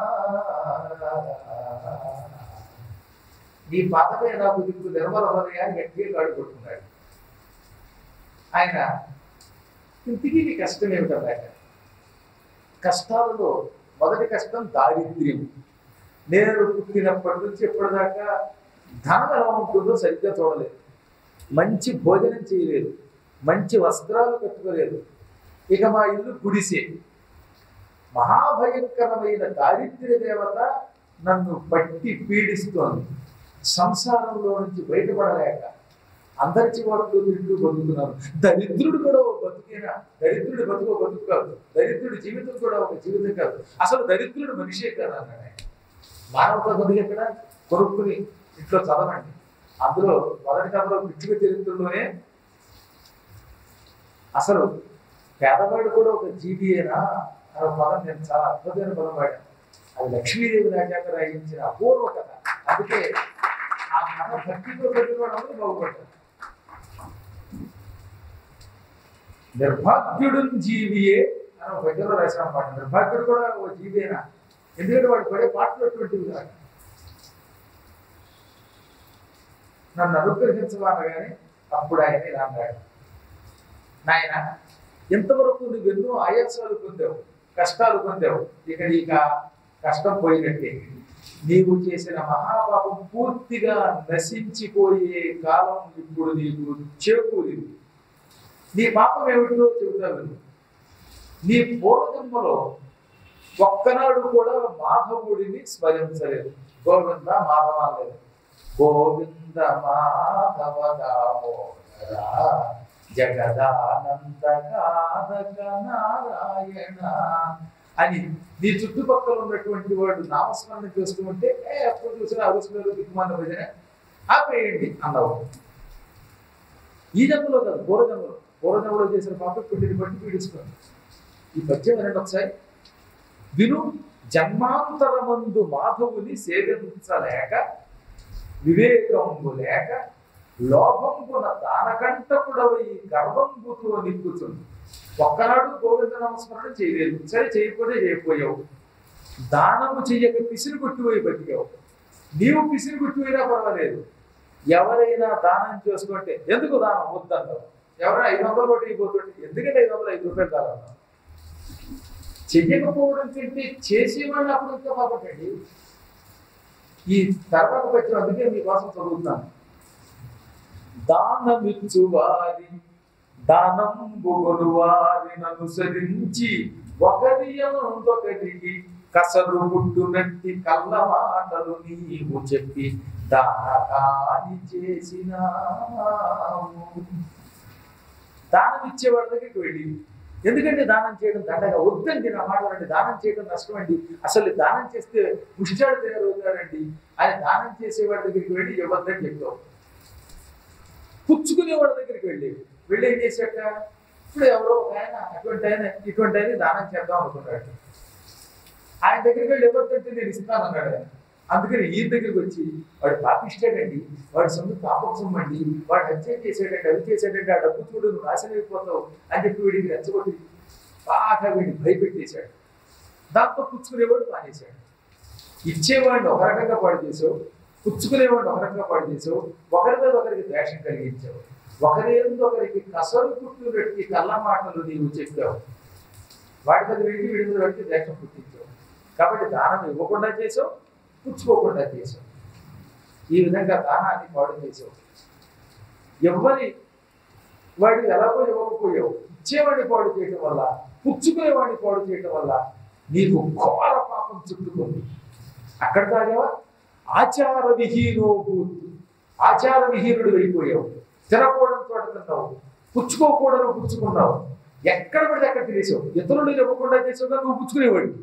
Speaker 1: నీ పాదమే నాకు దిక్కు నిర్మల హృదయా అని గట్టిగా కాడు కొట్టుకున్నాడు ఆయన ఇంటికి నీ కష్టం ఏమిటన్నాక కష్టాలలో మొదటి కష్టం దారిద్ర్యం నేను పుట్టినప్పటి నుంచి ఎప్పటిదాకా ధనం ఎలా ఉంటుందో సరిగ్గా చూడలేదు మంచి భోజనం చేయలేదు మంచి వస్త్రాలు కట్టుకోలేదు ఇక మా ఇల్లు గుడిసే మహాభయంకరమైన దారిద్ర్య దేవత నన్ను పట్టి పీడిస్తోంది సంసారంలో నుంచి బయటపడలేక అందరి చివరకు తింటూ బతుకుతున్నాను దరిద్రుడు కూడా ఒక బతుకేనా దరిద్రుడి బతుకు బతుకు కాదు దరిద్రుడి జీవితం కూడా ఒక జీవితం కాదు అసలు దరిద్రుడు మనిషే కాదు అన్నాడు ఆయన. మానవ కొద్దిగా ఎక్కడ కొనుక్కుని ఇంట్లో చదవండి అందులో మొదటి కథలో పిచ్చుక చరిత్రలోనే అసలు పేదవాడు కూడా ఒక జీవియేనా అనే పదం నేను చాలా అద్భుతమైన పదం వాడాను అది లక్ష్మీదేవి రాజాక రాయించిన అపూర్వ కథ అందుకే ఆ కథ భక్తితో చదివినవాడు బాగుపడ్డాడు నిర్భాగ్యుడు జీవియే అని ఒక పద్యంలో రాసిన పాట నిర్భాగ్యుడు కూడా ఒక జీవేనా ఎందుకంటే వాడు పడే పాటలు అటువంటివి కాదు నన్ను అనుగ్రహించమనగానే అప్పుడు ఆయన ఇలా అన్నాడు నాయన ఇంతవరకు నువ్వు ఎన్నో ఆయాసాలు పొందావు కష్టాలు పొందావు ఇక నీకు ఆ కష్టం పోయినట్టే నీవు చేసిన మహాపాపం పూర్తిగా నశించిపోయే కాలం ఇప్పుడు నీకు చేకూరింది నీ పాపం ఏమిటో చెబుతావు విను. నీ పూర్వజన్మలో ఒక్కనాడు కూడా మాధవుడిని స్మరించలేదు గోవింద మాధవ లేదు గోవింద మాధవ దామోదర జగదానంద కాదక నారాయణ అని నీ చుట్టుపక్కల ఉన్నటువంటి వాడు నామస్మరణ చేసుకుంటే ఏ ఎప్పుడు చూసినా అరుసులు దిక్కుమాల భజన ఆపేయండి అన్నావు ఈ జన్మలో కాదు పూర్వజన్మలో పూర్వజన్మలో చేసిన పాప పిండిని బట్టి పీడిస్తుంది ఈ పద్యం వినండి ఒకసారి విను జన్మాంతరమందు మాధవుని సేవించలేక వివేకంబు లేక లోభంబున దానకంటకుడవై గర్వంబుతో నింపుతుంది ఒక్కనాడు గోవింద నమస్మరణ చేయలేదు సరే చేయకపోతే చేయకపోయావు దానము చెయ్యక పిసిరి కొట్టిపోయి బతికావు నీవు పిసిరి కొట్టిపోయినా పర్వాలేదు ఎవరైనా దానం చేసుకుంటే ఎందుకు దానం వద్దన్నావు ఎవరైనా ఐదు వందలు కొట్టి అయిపోతుంటే ఎందుకంటే ఐదు వందలు ఐదు రూపాయలు దానం చెయ్యకపోవడం కంటే చేసేవాళ్ళు అప్పుడు ఇంకా బాగుంటండి ఈ తర్వాత వచ్చిన అందుకే మీకోసం చదువుతున్నాను దానమిచ్చు వారి దానంబుగొను వారిని అనుసరించి ఒకరి ఒకరికి కసరు పుట్టునట్టి కళ్ళ మాటలు నీవు చెప్పి దానకాని చేసినావు దానం ఇచ్చేవాడి దగ్గరికి వెళ్ళి ఎందుకంటే దానం చేయడం దండగా వద్దండి నా మాట వినండి దానం చేయడం నష్టం అండి అసలు దానం చేస్తే ముష్టాడు తయారవుతారండి అని దానం చేసేవాడి దగ్గరికి వెళ్ళి ఇవ్వద్దని చెప్పావు పుచ్చుకునేవాడి దగ్గరికి వెళ్ళి వెళ్ళి ఏం చేశాక ఇప్పుడు ఎవరో ఒక ఆయన అటువంటి ఆయన ఇటువంటి ఆయన దానం చేద్దాం అనుకున్నాడు ఆయన దగ్గరికి వెళ్ళి ఎవరికంటే నేను ఇస్తాను అన్నాడు ఆయన అందుకని ఈ దగ్గరికి వచ్చి వాడు పాపిస్తాడండి వాడు సొమ్ము పాపం సొమ్మండి వాడు హత్య చేసాడండి అవి చేసాడండి ఆ డబ్బు చూడు నువ్వు నాశనం అయిపోతావు అని చెప్పి వీడికి రెచ్చగొట్టి బాగా వీడిని భయపెట్టేశాడు దాంతో పుచ్చుకునేవాడు మానేశాడు ఇచ్చేవాడిని ఒక రకంగా పాడు చేసావు పుచ్చుకునేవాడిని ఒక రకంగా పాడు చేసావు ఒకరి మీద ఒకరికి ద్వేషం కలిగించావు ఒకరి ఎందు ఒకరికి కసరు పుట్టునట్టి కళ్ళ మాటలు నీవు చెప్పావు వాడి మీద వెళ్ళి వీడి మీద పెట్టి ద్వేషం పుట్టించావు కాబట్టి దానం ఇవ్వకుండా చేసావు పుచ్చుకోకుండా చేసావు ఈ విధంగా దానాన్ని పాడు చేసావు ఎవరి వాడు ఎలాగో ఇవ్వకపోయావు ఇచ్చేవాడిని పాడు చేయటం వల్ల పుచ్చుకునేవాడిని పాడు చేయటం వల్ల నీకు ఘోర పాపం చుట్టుకుంది అక్కడ తాగేవా ఆచార విహీనోభూతి ఆచార విహీనుడు అయిపోయావు తినకూడని చోట తిన్నావు పుచ్చుకోకూడదు పుచ్చుకున్నావు ఎక్కడ పడితే అక్కడ తినేసావు ఇతరులు ఇవ్వకుండా చేసావు కానీ నువ్వు పుచ్చుకునేవాడివి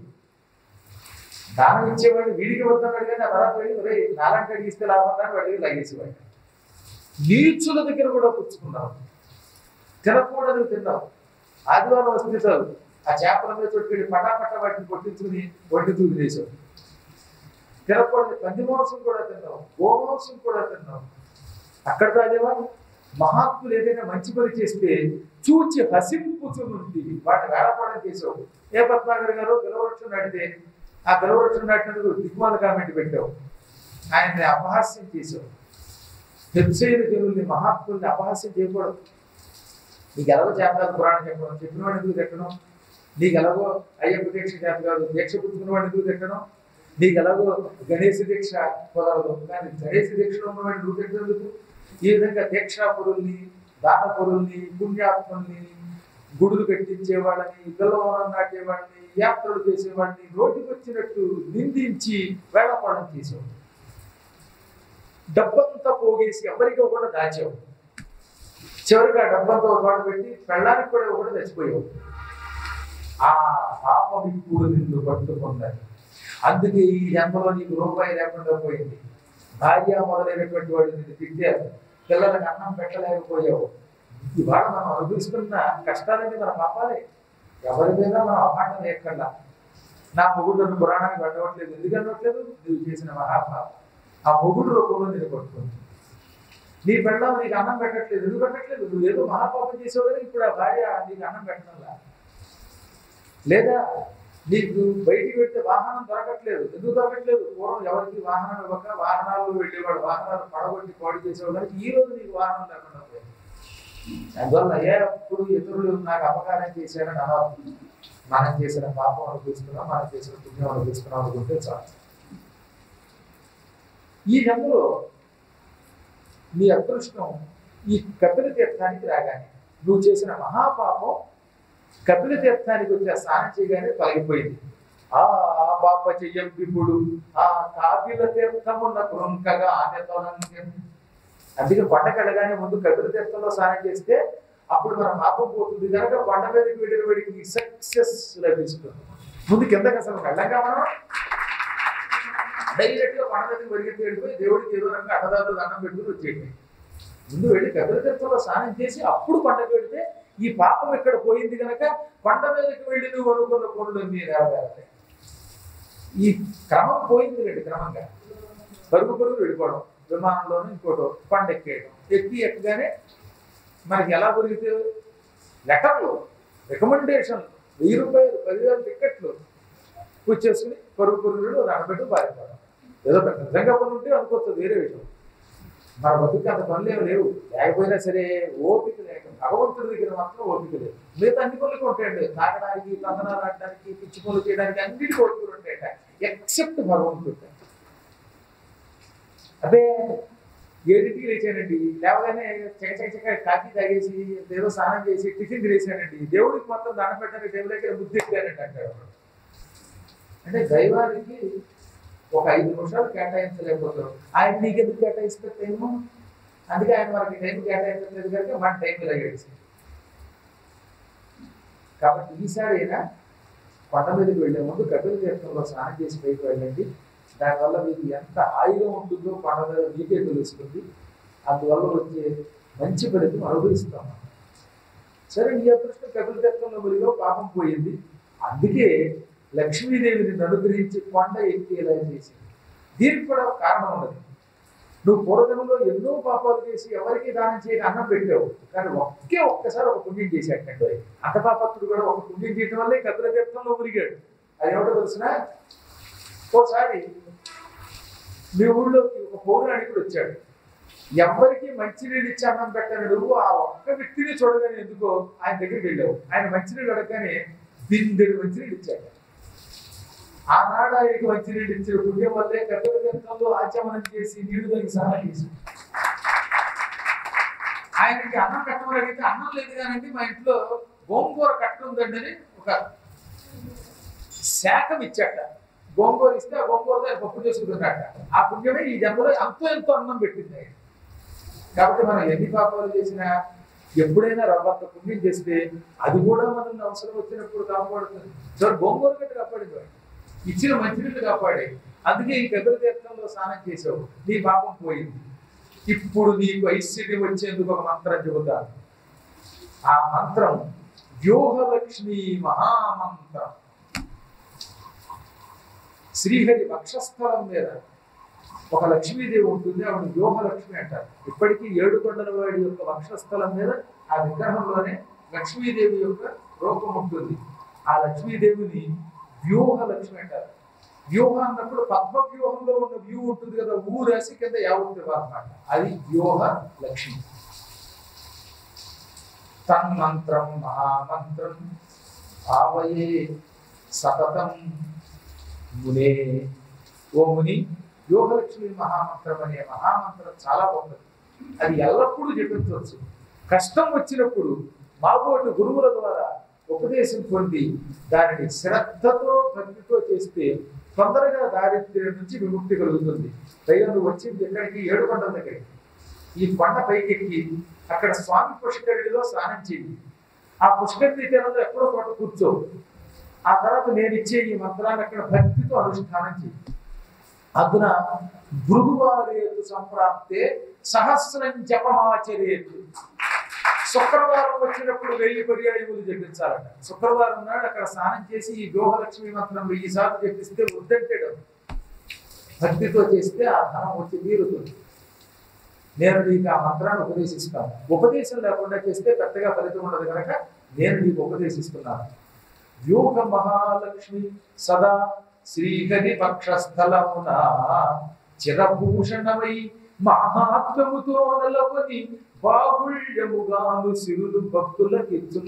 Speaker 1: దానం ఇచ్చేవాడిని వీడికి వద్దన్నాడు కానీ ఆ తర్వాత వెళ్ళి ఒరే నాలంటి అడిగిస్తే లాభం కానీ వాడికి లగేసేవాడు నీచుల దగ్గర కూడా పుచ్చుకున్నావు తినకూడదు తిన్నావు ఆదివారం వస్తే చాలు ఆ చేపల మీద చుట్టుకెళ్ళి పటాపట వాటిని కొట్టించుకుని వడ్డీ తూగినేసావు తినకూడదు పంది మాంసం కూడా తిన్నావు గోమాంసం కూడా తిన్నావు అక్కడ తాగేవా మహాత్ములు ఏదైనా మంచి పని చేస్తే చూచి హసింపుచునుంది వాటి వేళపడం చేసావు ఏ పద్మాగర్ గారు బిలవృక్షం నాటితే ఆ బిలవృక్షం నాటినందుకు దిగ్మాల కామెంట్ పెట్టావు ఆయన్ని అపహాస్యం చేసావు హెచ్చైన జనుల్ని మహాత్ముల్ని అపహాస్యం చేయకూడదు నీకు ఎలాగో చేపకాదు పురాణం చెప్పడం చెప్పిన వాడిని ఎందుకు తిట్టడం నీకు ఎలాగో అయ్యప్ప దీక్ష చేత కాదు దీక్ష పుచ్చుకున్న వాడిని ఎందుకు తిట్టడం నీకు ఎలాగో గణేశ దీక్ష కుదరదు కానీ గణేశ దీక్షలో ఉన్నవాడిని నువ్వు తిట్టేందుకు ఈ విధంగా దీక్షాపురుల్ని దానపురుల్ని పుణ్యాత్ముల్ని గుడులు కట్టించేవాళ్ళని పిల్లవనం నాటేవాడిని యాత్రలు చేసేవాడిని నోటికి వచ్చినట్టు నిందించి వేళపాడం చేసేవాడు డబ్బంతా పోగేసి ఎవరికి కూడా దాచావు చివరికి ఆ డబ్బంతా ఒక చోట పెట్టి పెళ్ళానికి కూడా ఒకటి చచ్చిపోయావు ఆ పాపం ఇప్పుడు నిన్ను పట్టుకున్నది అందుకే ఈ జన్మలో నీకు రూపాయి లేకుండా పోయింది భార్య మొదలైనటువంటి వాడు నిన్ను తిట్టారు పిల్లలకు అన్నం పెట్టలేకపోయావు ఇవాళ మనం అనుభవిస్తున్న కష్టాలన్నీ మన పాపాలే ఎవరి మీద మనం అపాఠం లేకుండా నా మొగుడు నన్ను పురాణానికి వెళ్ళవట్లేదు ఎందుకు వెళ్ళవట్లేదు నువ్వు చేసిన మహాపాపం ఆ మొగుడు రూపంలో నేను పట్టుకుంది నీ పెళ్ళం నీకు అన్నం పెట్టట్లేదు ఎందుకు పెట్టట్లేదు నువ్వు ఏదో మహాపాపం చేసావు కానీ ఇప్పుడు ఆ భార్య నీకు అన్నం పెట్టడంలా లేదా నీకు బయటికి వెళ్తే వాహనం దొరకట్లేదు ఎందుకు దొరకట్లేదు పూర్వం ఎవరికి వాహనం ఇవ్వక వాహనాల్లో వెళ్ళేవాడు వాహనాలు పడగొట్టి పాడు చేసేవాడు కానీ ఈ రోజు నీకు వాహనం లేకుండా పోయింది అందువల్ల ఏ అప్పుడు ఇతరులు నాకు అపకారం చేశారని అనవద్దు మనం చేసిన పాపం అనుభవిస్తున్నాం మనం చేసిన పుణ్యం అనుభవిస్తున్నాం అనుకుంటే చాలు ఈ జన్మలో నీ అదృష్టం ఈ కపిల తీర్థానికి రాగానే నువ్వు చేసిన మహాపాపం కపిల తీర్థానికి వచ్చి ఆ స్నానం చేయగానే తొలగిపోయింది ఆ పాప చెయ్యంపిపుడు ఆ కాపిల తీర్థమున్న కృంకగా ఆమె తొలంగ్యం అందుకే కొండ కడగానే ముందు కపిల తీర్థంలో స్నానం చేస్తే అప్పుడు మన పాపం పోతుంది కనుక కొండ మీదకి వెళ్ళిన వాడికి సక్సెస్ లభిస్తుంది ముందు కిందకి అసలు వెళ్ళంగా మనం డైరెక్ట్ గా కొండ మీదకి పరిగెత్తి వెళ్ళిపోయి దేవుడికి ఏదో రకంగా అన్నదారులు దండం పెట్టుకుని వచ్చేయండి ముందు వెళ్ళి కపిల తీర్థంలో స్నానం చేసి అప్పుడు కొండకి వెళితే ఈ పాపం ఇక్కడ పోయింది కనుక కొండ మీదకి వెళ్ళి నువ్వు అనుకున్న పనులు మీరు నెరవేరుతాయి ఈ క్రమం పోయింది రెండు క్రమంగా పరుగు పరుగు వెళ్ళిపోవడం విమానంలోనూ ఇంకోటో కొండ ఎక్కేయడం ఎక్కి ఎక్కగానే మనకి ఎలా దొరికితే లెటర్లు రికమెండేషన్ వెయ్యి రూపాయలు పదివేల టికెట్లు కూర్చేసుకుని పరుగు పరుగులు నడబెట్టు పారిపోవడం ఏదో పెద్ద నిజంగా పని ఉంటే అనుకోవచ్చు వేరే విషయం మన బతుకు అంత పనులు ఏమి లేవు లేకపోయినా సరే ఓపిక లేక భగవంతుడి దగ్గర మాత్రం ఓపిక లేదు మిగతా అన్ని పనులకు ఉంటాయండి తాగడానికి తందనాలు ఆడడానికి పిచ్చి పనులు చేయడానికి అన్నిటికీ ఓపికలు ఉంటాయట ఎక్సెప్ట్ భగవంతుడు అదే ఏడింటికి లేచానండి లేవగానే చక చక చక కాఫీ తాగేసి ఏదో స్నానం చేసి టిఫిన్ తినేసానండి దేవుడికి మొత్తం దండం పెట్టడానికి టేబుల్ దగ్గర ముద్దు ఎక్కానండి అంటాడు ఒకడు. అంటే దైవానికి ఒక ఐదు నిమిషాలు కేటాయించలేకపోతాం ఆయన నీకెందుకు కేటాయిస్తే టైము అందుకే ఆయన మనకి టైం కేటాయించలేదు కనుక మన టైం ఇలాగేసి కాబట్టి ఈసారి అయినా కొండ మీదకి వెళ్ళే ముందు కపిల తీర్థంలో స్నానం చేసి పైకి వెళ్ళండి దానివల్ల మీకు ఎంత హాయిగా ఉంటుందో కొండ మీద మీకే తెలుస్తుంది అందువల్ల వచ్చే మంచి ఫలితం అనుభవిస్తాం మనం. సరే నీ అదృష్టం కపిల తీర్థంలో మునిగో పాపం పోయింది అందుకే లక్ష్మీదేవిని అనుగ్రహించి కొండ ఎక్కేలా చేసింది దీనికి కూడా ఒక కారణం ఉన్నది నువ్వు పూర్వజంలో ఎన్నో పాపాలు చేసి ఎవరికి దానం చేయని అన్నం పెట్టావు కానీ ఒకే ఒక్కసారి ఒక పుణ్యం చేశాడు అంత పాపత్తుడు కూడా ఒక పుణ్యం చేయడం వల్లే కపిల తీర్థంలో మునిగాడు అది ఏమిటో తెలిసిన ఓసారి మీ ఊళ్ళోకి ఒక పౌరాణికుడు వచ్చాడు ఎవరికి మంచినీళ్ళు ఇచ్చి అన్నం పెట్టని నువ్వు ఆ ఒక్క వ్యక్తిని చూడగానే ఎందుకో ఆయన దగ్గరికి వెళ్ళావు ఆయన మంచినీళ్ళు అడగగానే బిందెడు మంచినీళ్ళు ఇచ్చాడు ఆనాడు ఆయనకి మంచినీళ్ళు ఇచ్చిన పుణ్యం వల్లే కపిల తీర్థంలో ఆచమనం చేసి నీళ్లు దానికి సహాయం చేసి ఆయనకి అన్నం కట్టమని అడిగితే అన్నం లేదు కానండి మా ఇంట్లో గోంగూర కట్ట ఉందండి అని ఒక శాఖం ఇచ్చాట గోంగూర ఇస్తే ఆ గోంగూరతో ఆయన పప్పు చేసుకుంటున్నాట ఆ పుణ్యమే ఈ జన్మలో ఎంతో ఎంతో అన్నం పెట్టింది ఆయన. కాబట్టి మనం ఎన్ని పాపాలు చేసినా ఎప్పుడైనా రవ్వంత పుణ్యం చేస్తే అది కూడా మనల్ని అవసరం వచ్చినప్పుడు కాపాడుతుంది సో గోంగూర గట్టి కాపాడింది వాడు. ఇచ్చిన మంచినీళ్ళు కాపాడే అందుకే ఈ పెద్ద తీర్థంలో స్నానం చేసావు నీ పాపం పోయింది ఇప్పుడు నీకు ఐశ్వర్యం వచ్చేందుకు ఒక మంత్రం చెబుతాను ఆ మంత్రం వ్యూహలక్ష్మి మహామంత్రం శ్రీహరి వక్షస్థలం మీద ఒక లక్ష్మీదేవి ఉంటుంది ఆవిడ వ్యూహలక్ష్మి అంటారు ఇప్పటికీ ఏడు కొండల వాడి యొక్క వక్షస్థలం మీద ఆ విగ్రహంలోనే లక్ష్మీదేవి యొక్క రూపం ఉంటుంది ఆ లక్ష్మీదేవిని వ్యూహ లక్ష్మి అంటారు వ్యూహ అన్నప్పుడు పద్మ వ్యూహంలో ఉన్న వ్యూ ఉంటుంది కదా ఊ రాసి కింద యావత్ అన్నమాట అది వ్యూహ లక్ష్మి తన్మంత్రం మహామంత్రం ఆవయే సతతం మునే ఓ ముని యోగలక్ష్మి మహామంత్రం అనే మహామంత్రం చాలా గొప్పది అది ఎల్లప్పుడూ జపించవచ్చు కష్టం వచ్చినప్పుడు మాబోటి గురువుల ద్వారా ఉపదేశం పొంది దానిని శ్రద్ధతో భక్తితో చేస్తే తొందరగా దారిద్ర్యం నుంచి విముక్తి కలుగుతుంది పైగా నువ్వు వచ్చింది ఎక్కడికి ఏడు కొండల దగ్గరికి ఈ కొండ పైకెక్కి అక్కడ స్వామి పుష్కరిణిలో స్నానం చేయి ఆ పుష్కరిణి తీరంలో ఎక్కడో చోట కూర్చో ఆ తర్వాత నేను ఇచ్చే ఈ మంత్రాన్ని అక్కడ భక్తితో అనుష్ఠానం చేయి అదున భృగువారేతు సంప్రాప్తే సహస్రం జపమాచరేతు శుక్రవారం వచ్చినప్పుడు వెయ్యి పర్యాయములు జపించాలట శుక్రవారం నాడు అక్కడ స్నానం చేసి ఈ గోహలక్ష్మి మంత్రం వెయ్యి సార్లు జపిస్తే వద్దంటాడు భక్తితో చేస్తే ఆ ధనం వచ్చి తీరుతుంది నేను నీకు ఆ మంత్రాన్ని ఉపదేశిస్తాను ఉపదేశం లేకుండా చేస్తే పెద్దగా ఫలితం ఉండదు కనుక నేను నీకు ఉపదేశిస్తున్నాను వ్యూహ మహాలక్ష్మి సదా శ్రీహరి పక్షస్థలమున చిరభూషణమై మహాత్మముతో నెలకొని బాహుళ్యముగాను సిరులు భక్తులకిచ్చు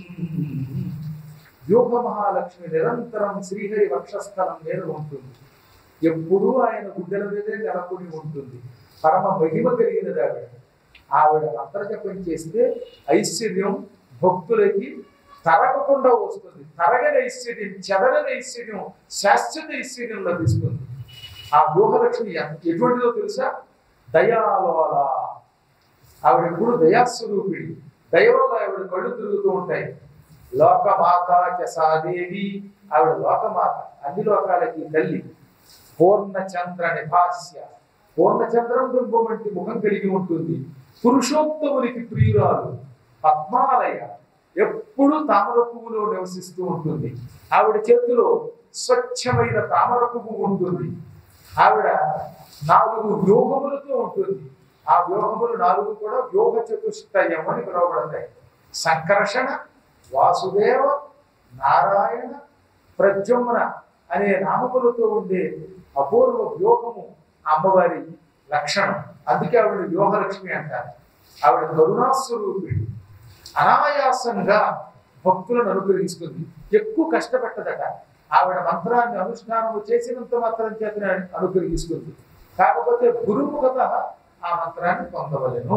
Speaker 1: వ్యూహ మహాలక్ష్మి నిరంతరం శ్రీహరి వక్షస్థలం మీద ఉంటుంది ఎప్పుడూ ఆయన గుడ్డల మీదే నెలకొని ఉంటుంది పరమ మహిమ కలిగినది ఆవిడ ఆవిడ మంత్రజపం చేస్తే ఐశ్వర్యం భక్తులకి తరగకుండా వస్తుంది తరగని ఐశ్వర్యం చెదరని ఐశ్వర్యం శాశ్వత ఐశ్వర్యం లభిస్తుంది ఆ వ్యూహలక్ష్మి ఎంత- ఎటువంటిదో తెలుసా దయాలోల ఆవిడ ఎప్పుడు దయాస్వరూపిణి దయ వల్ల ఆవిడ కళ్ళు తిరుగుతూ ఉంటాయి లోకమాత చసాదేవి ఆవిడ లోకమాత అన్ని లోకాలకి తల్లి పూర్ణచంద్ర నిభాస్య పూర్ణచంద్రం బింబం వంటి ముఖం కలిగి ఉంటుంది పురుషోత్తమునికి ప్రియురాలు పద్మాలయ ఎప్పుడు తామర పువ్వులో నివసిస్తూ ఉంటుంది ఆవిడ చేతిలో స్వచ్ఛమైన తామర పువ్వు ఉంటుంది ఆవిడ నాలుగు వ్యూహములతో ఉంటుంది ఆ వ్యూహములు నాలుగు కూడా వ్యూహ చతుష్టయం అని పిలువబడతాయి సంకర్షణ వాసుదేవ నారాయణ ప్రద్యుమ్న అనే నామములతో ఉండే అపూర్వ వ్యూహము అమ్మవారి లక్షణం అందుకే ఆవిడ వ్యూహలక్ష్మి అంటారు ఆవిడ కరుణాస్వరూపిణి అనాయాసంగా భక్తులను అనుగ్రహిస్తుంది ఎక్కువ కష్టపెట్టదట ఆవిడ మంత్రాన్ని అనుష్ఠానము చేసినంత మాత్రం చేతనే అనుగ్రహిస్తుంది కాకపోతే గురుముఖత ఆ మంత్రాన్ని పొందవలెను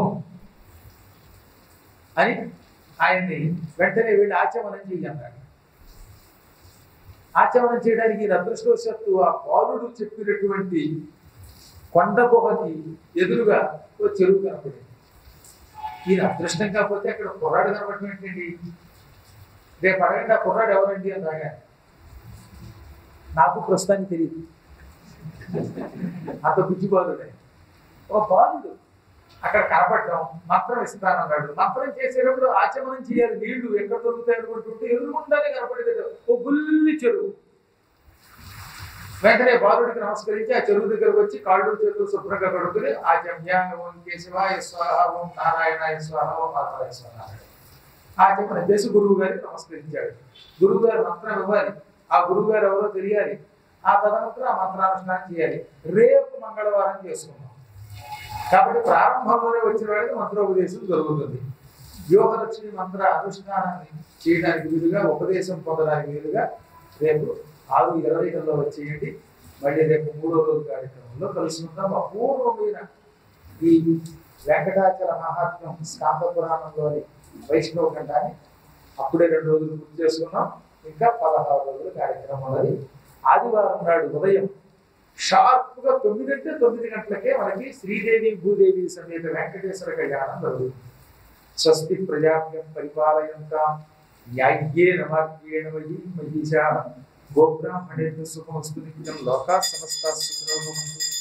Speaker 1: అని ఆయన్ని వెంటనే వెళ్ళి ఆచమనం చెయ్యన్నాడు ఆచమనం చేయడానికి ఈయన అదృష్టవశాత్తు ఆ బాలుడు చెప్పినటువంటి కొండ గుహకి ఎదురుగా ఓ చెరువు కనపడింది ఈయన అదృష్టం కాకపోతే అక్కడ కుర్రాడు కనపడటం ఏంటండి రేపు అడగండి ఆ కుర్రాడు ఎవరండి అని రాగా నాకు ప్రస్తుతానికి తెలియదు అంత బుద్ధి బాలుడే ఓ బాలుడు అక్కడ కనపడటం మంత్రం ఇస్తానన్నాడు మంత్రం చేసేటప్పుడు ఆచమనం చేయాలి నీళ్లు ఎక్కడ దొరుకుతాయి అనుకుంటుంటే ఎదురుకుండానే కనపడేది ఓ గుల్లి చెరువు వెంటనే బాలుడికి నమస్కరించి ఆ చెరువు దగ్గరకు వచ్చి కాళ్ళు చేతులు శుభ్రంగా కడుక్కుని ఆచమ్య ఓం కేశవాయ స్వాహ ఓం నారాయణాయ స్వాహ ఓం మాధవాయ స్వాహ ఆచమన చేసి గురువు గారికి నమస్కరించాడు గురువు గారు మంత్రం ఇవ్వాలి ఆ గురువు గారు ఎవరో తెలియాలి ఆ తదనంతరం ఆ మంత్రానుష్ఠానం చేయాలి రేపు మంగళవారం చేసుకున్నాం కాబట్టి ప్రారంభంలోనే వచ్చిన వాడికి మంత్రోపదేశం జరుగుతుంది యోగలక్ష్మి మంత్ర అనుష్ఠానాన్ని చేయడానికి వీలుగా ఉపదేశం పొందడానికి వీలుగా రేపు ఆరు ఇరవై గంటల్లో వచ్చేయండి మళ్ళీ రేపు మూడో రోజు కార్యక్రమంలో కలుసుకుందాం అపూర్వమైన ఈ వెంకటాచల మహాత్మ్యం స్కాంత పురాణంలోని వైష్ణవ ఖండాన్ని అప్పుడే రెండు రోజులు పూర్తి చేసుకున్నాం ఇంకా పదహారు రోజుల కార్యక్రమం ఉన్నది ఆదివారం నాడు ఉదయం షార్ప్ గా తొమ్మిది అంటే తొమ్మిది గంటలకే మనకి శ్రీదేవి భూదేవి సమేత వెంకటేశ్వర కళ్యాణం జరుగుతుంది స్వస్తి ప్రజాభ్యం పరిపాలయంత న్యాయ్యేన మార్గేణ మయి మహిషా గోబ్రాహ్మణేంద్ర సుఖమస్తు నిత్యం లోకా సమస్త సుఖినో భవంతు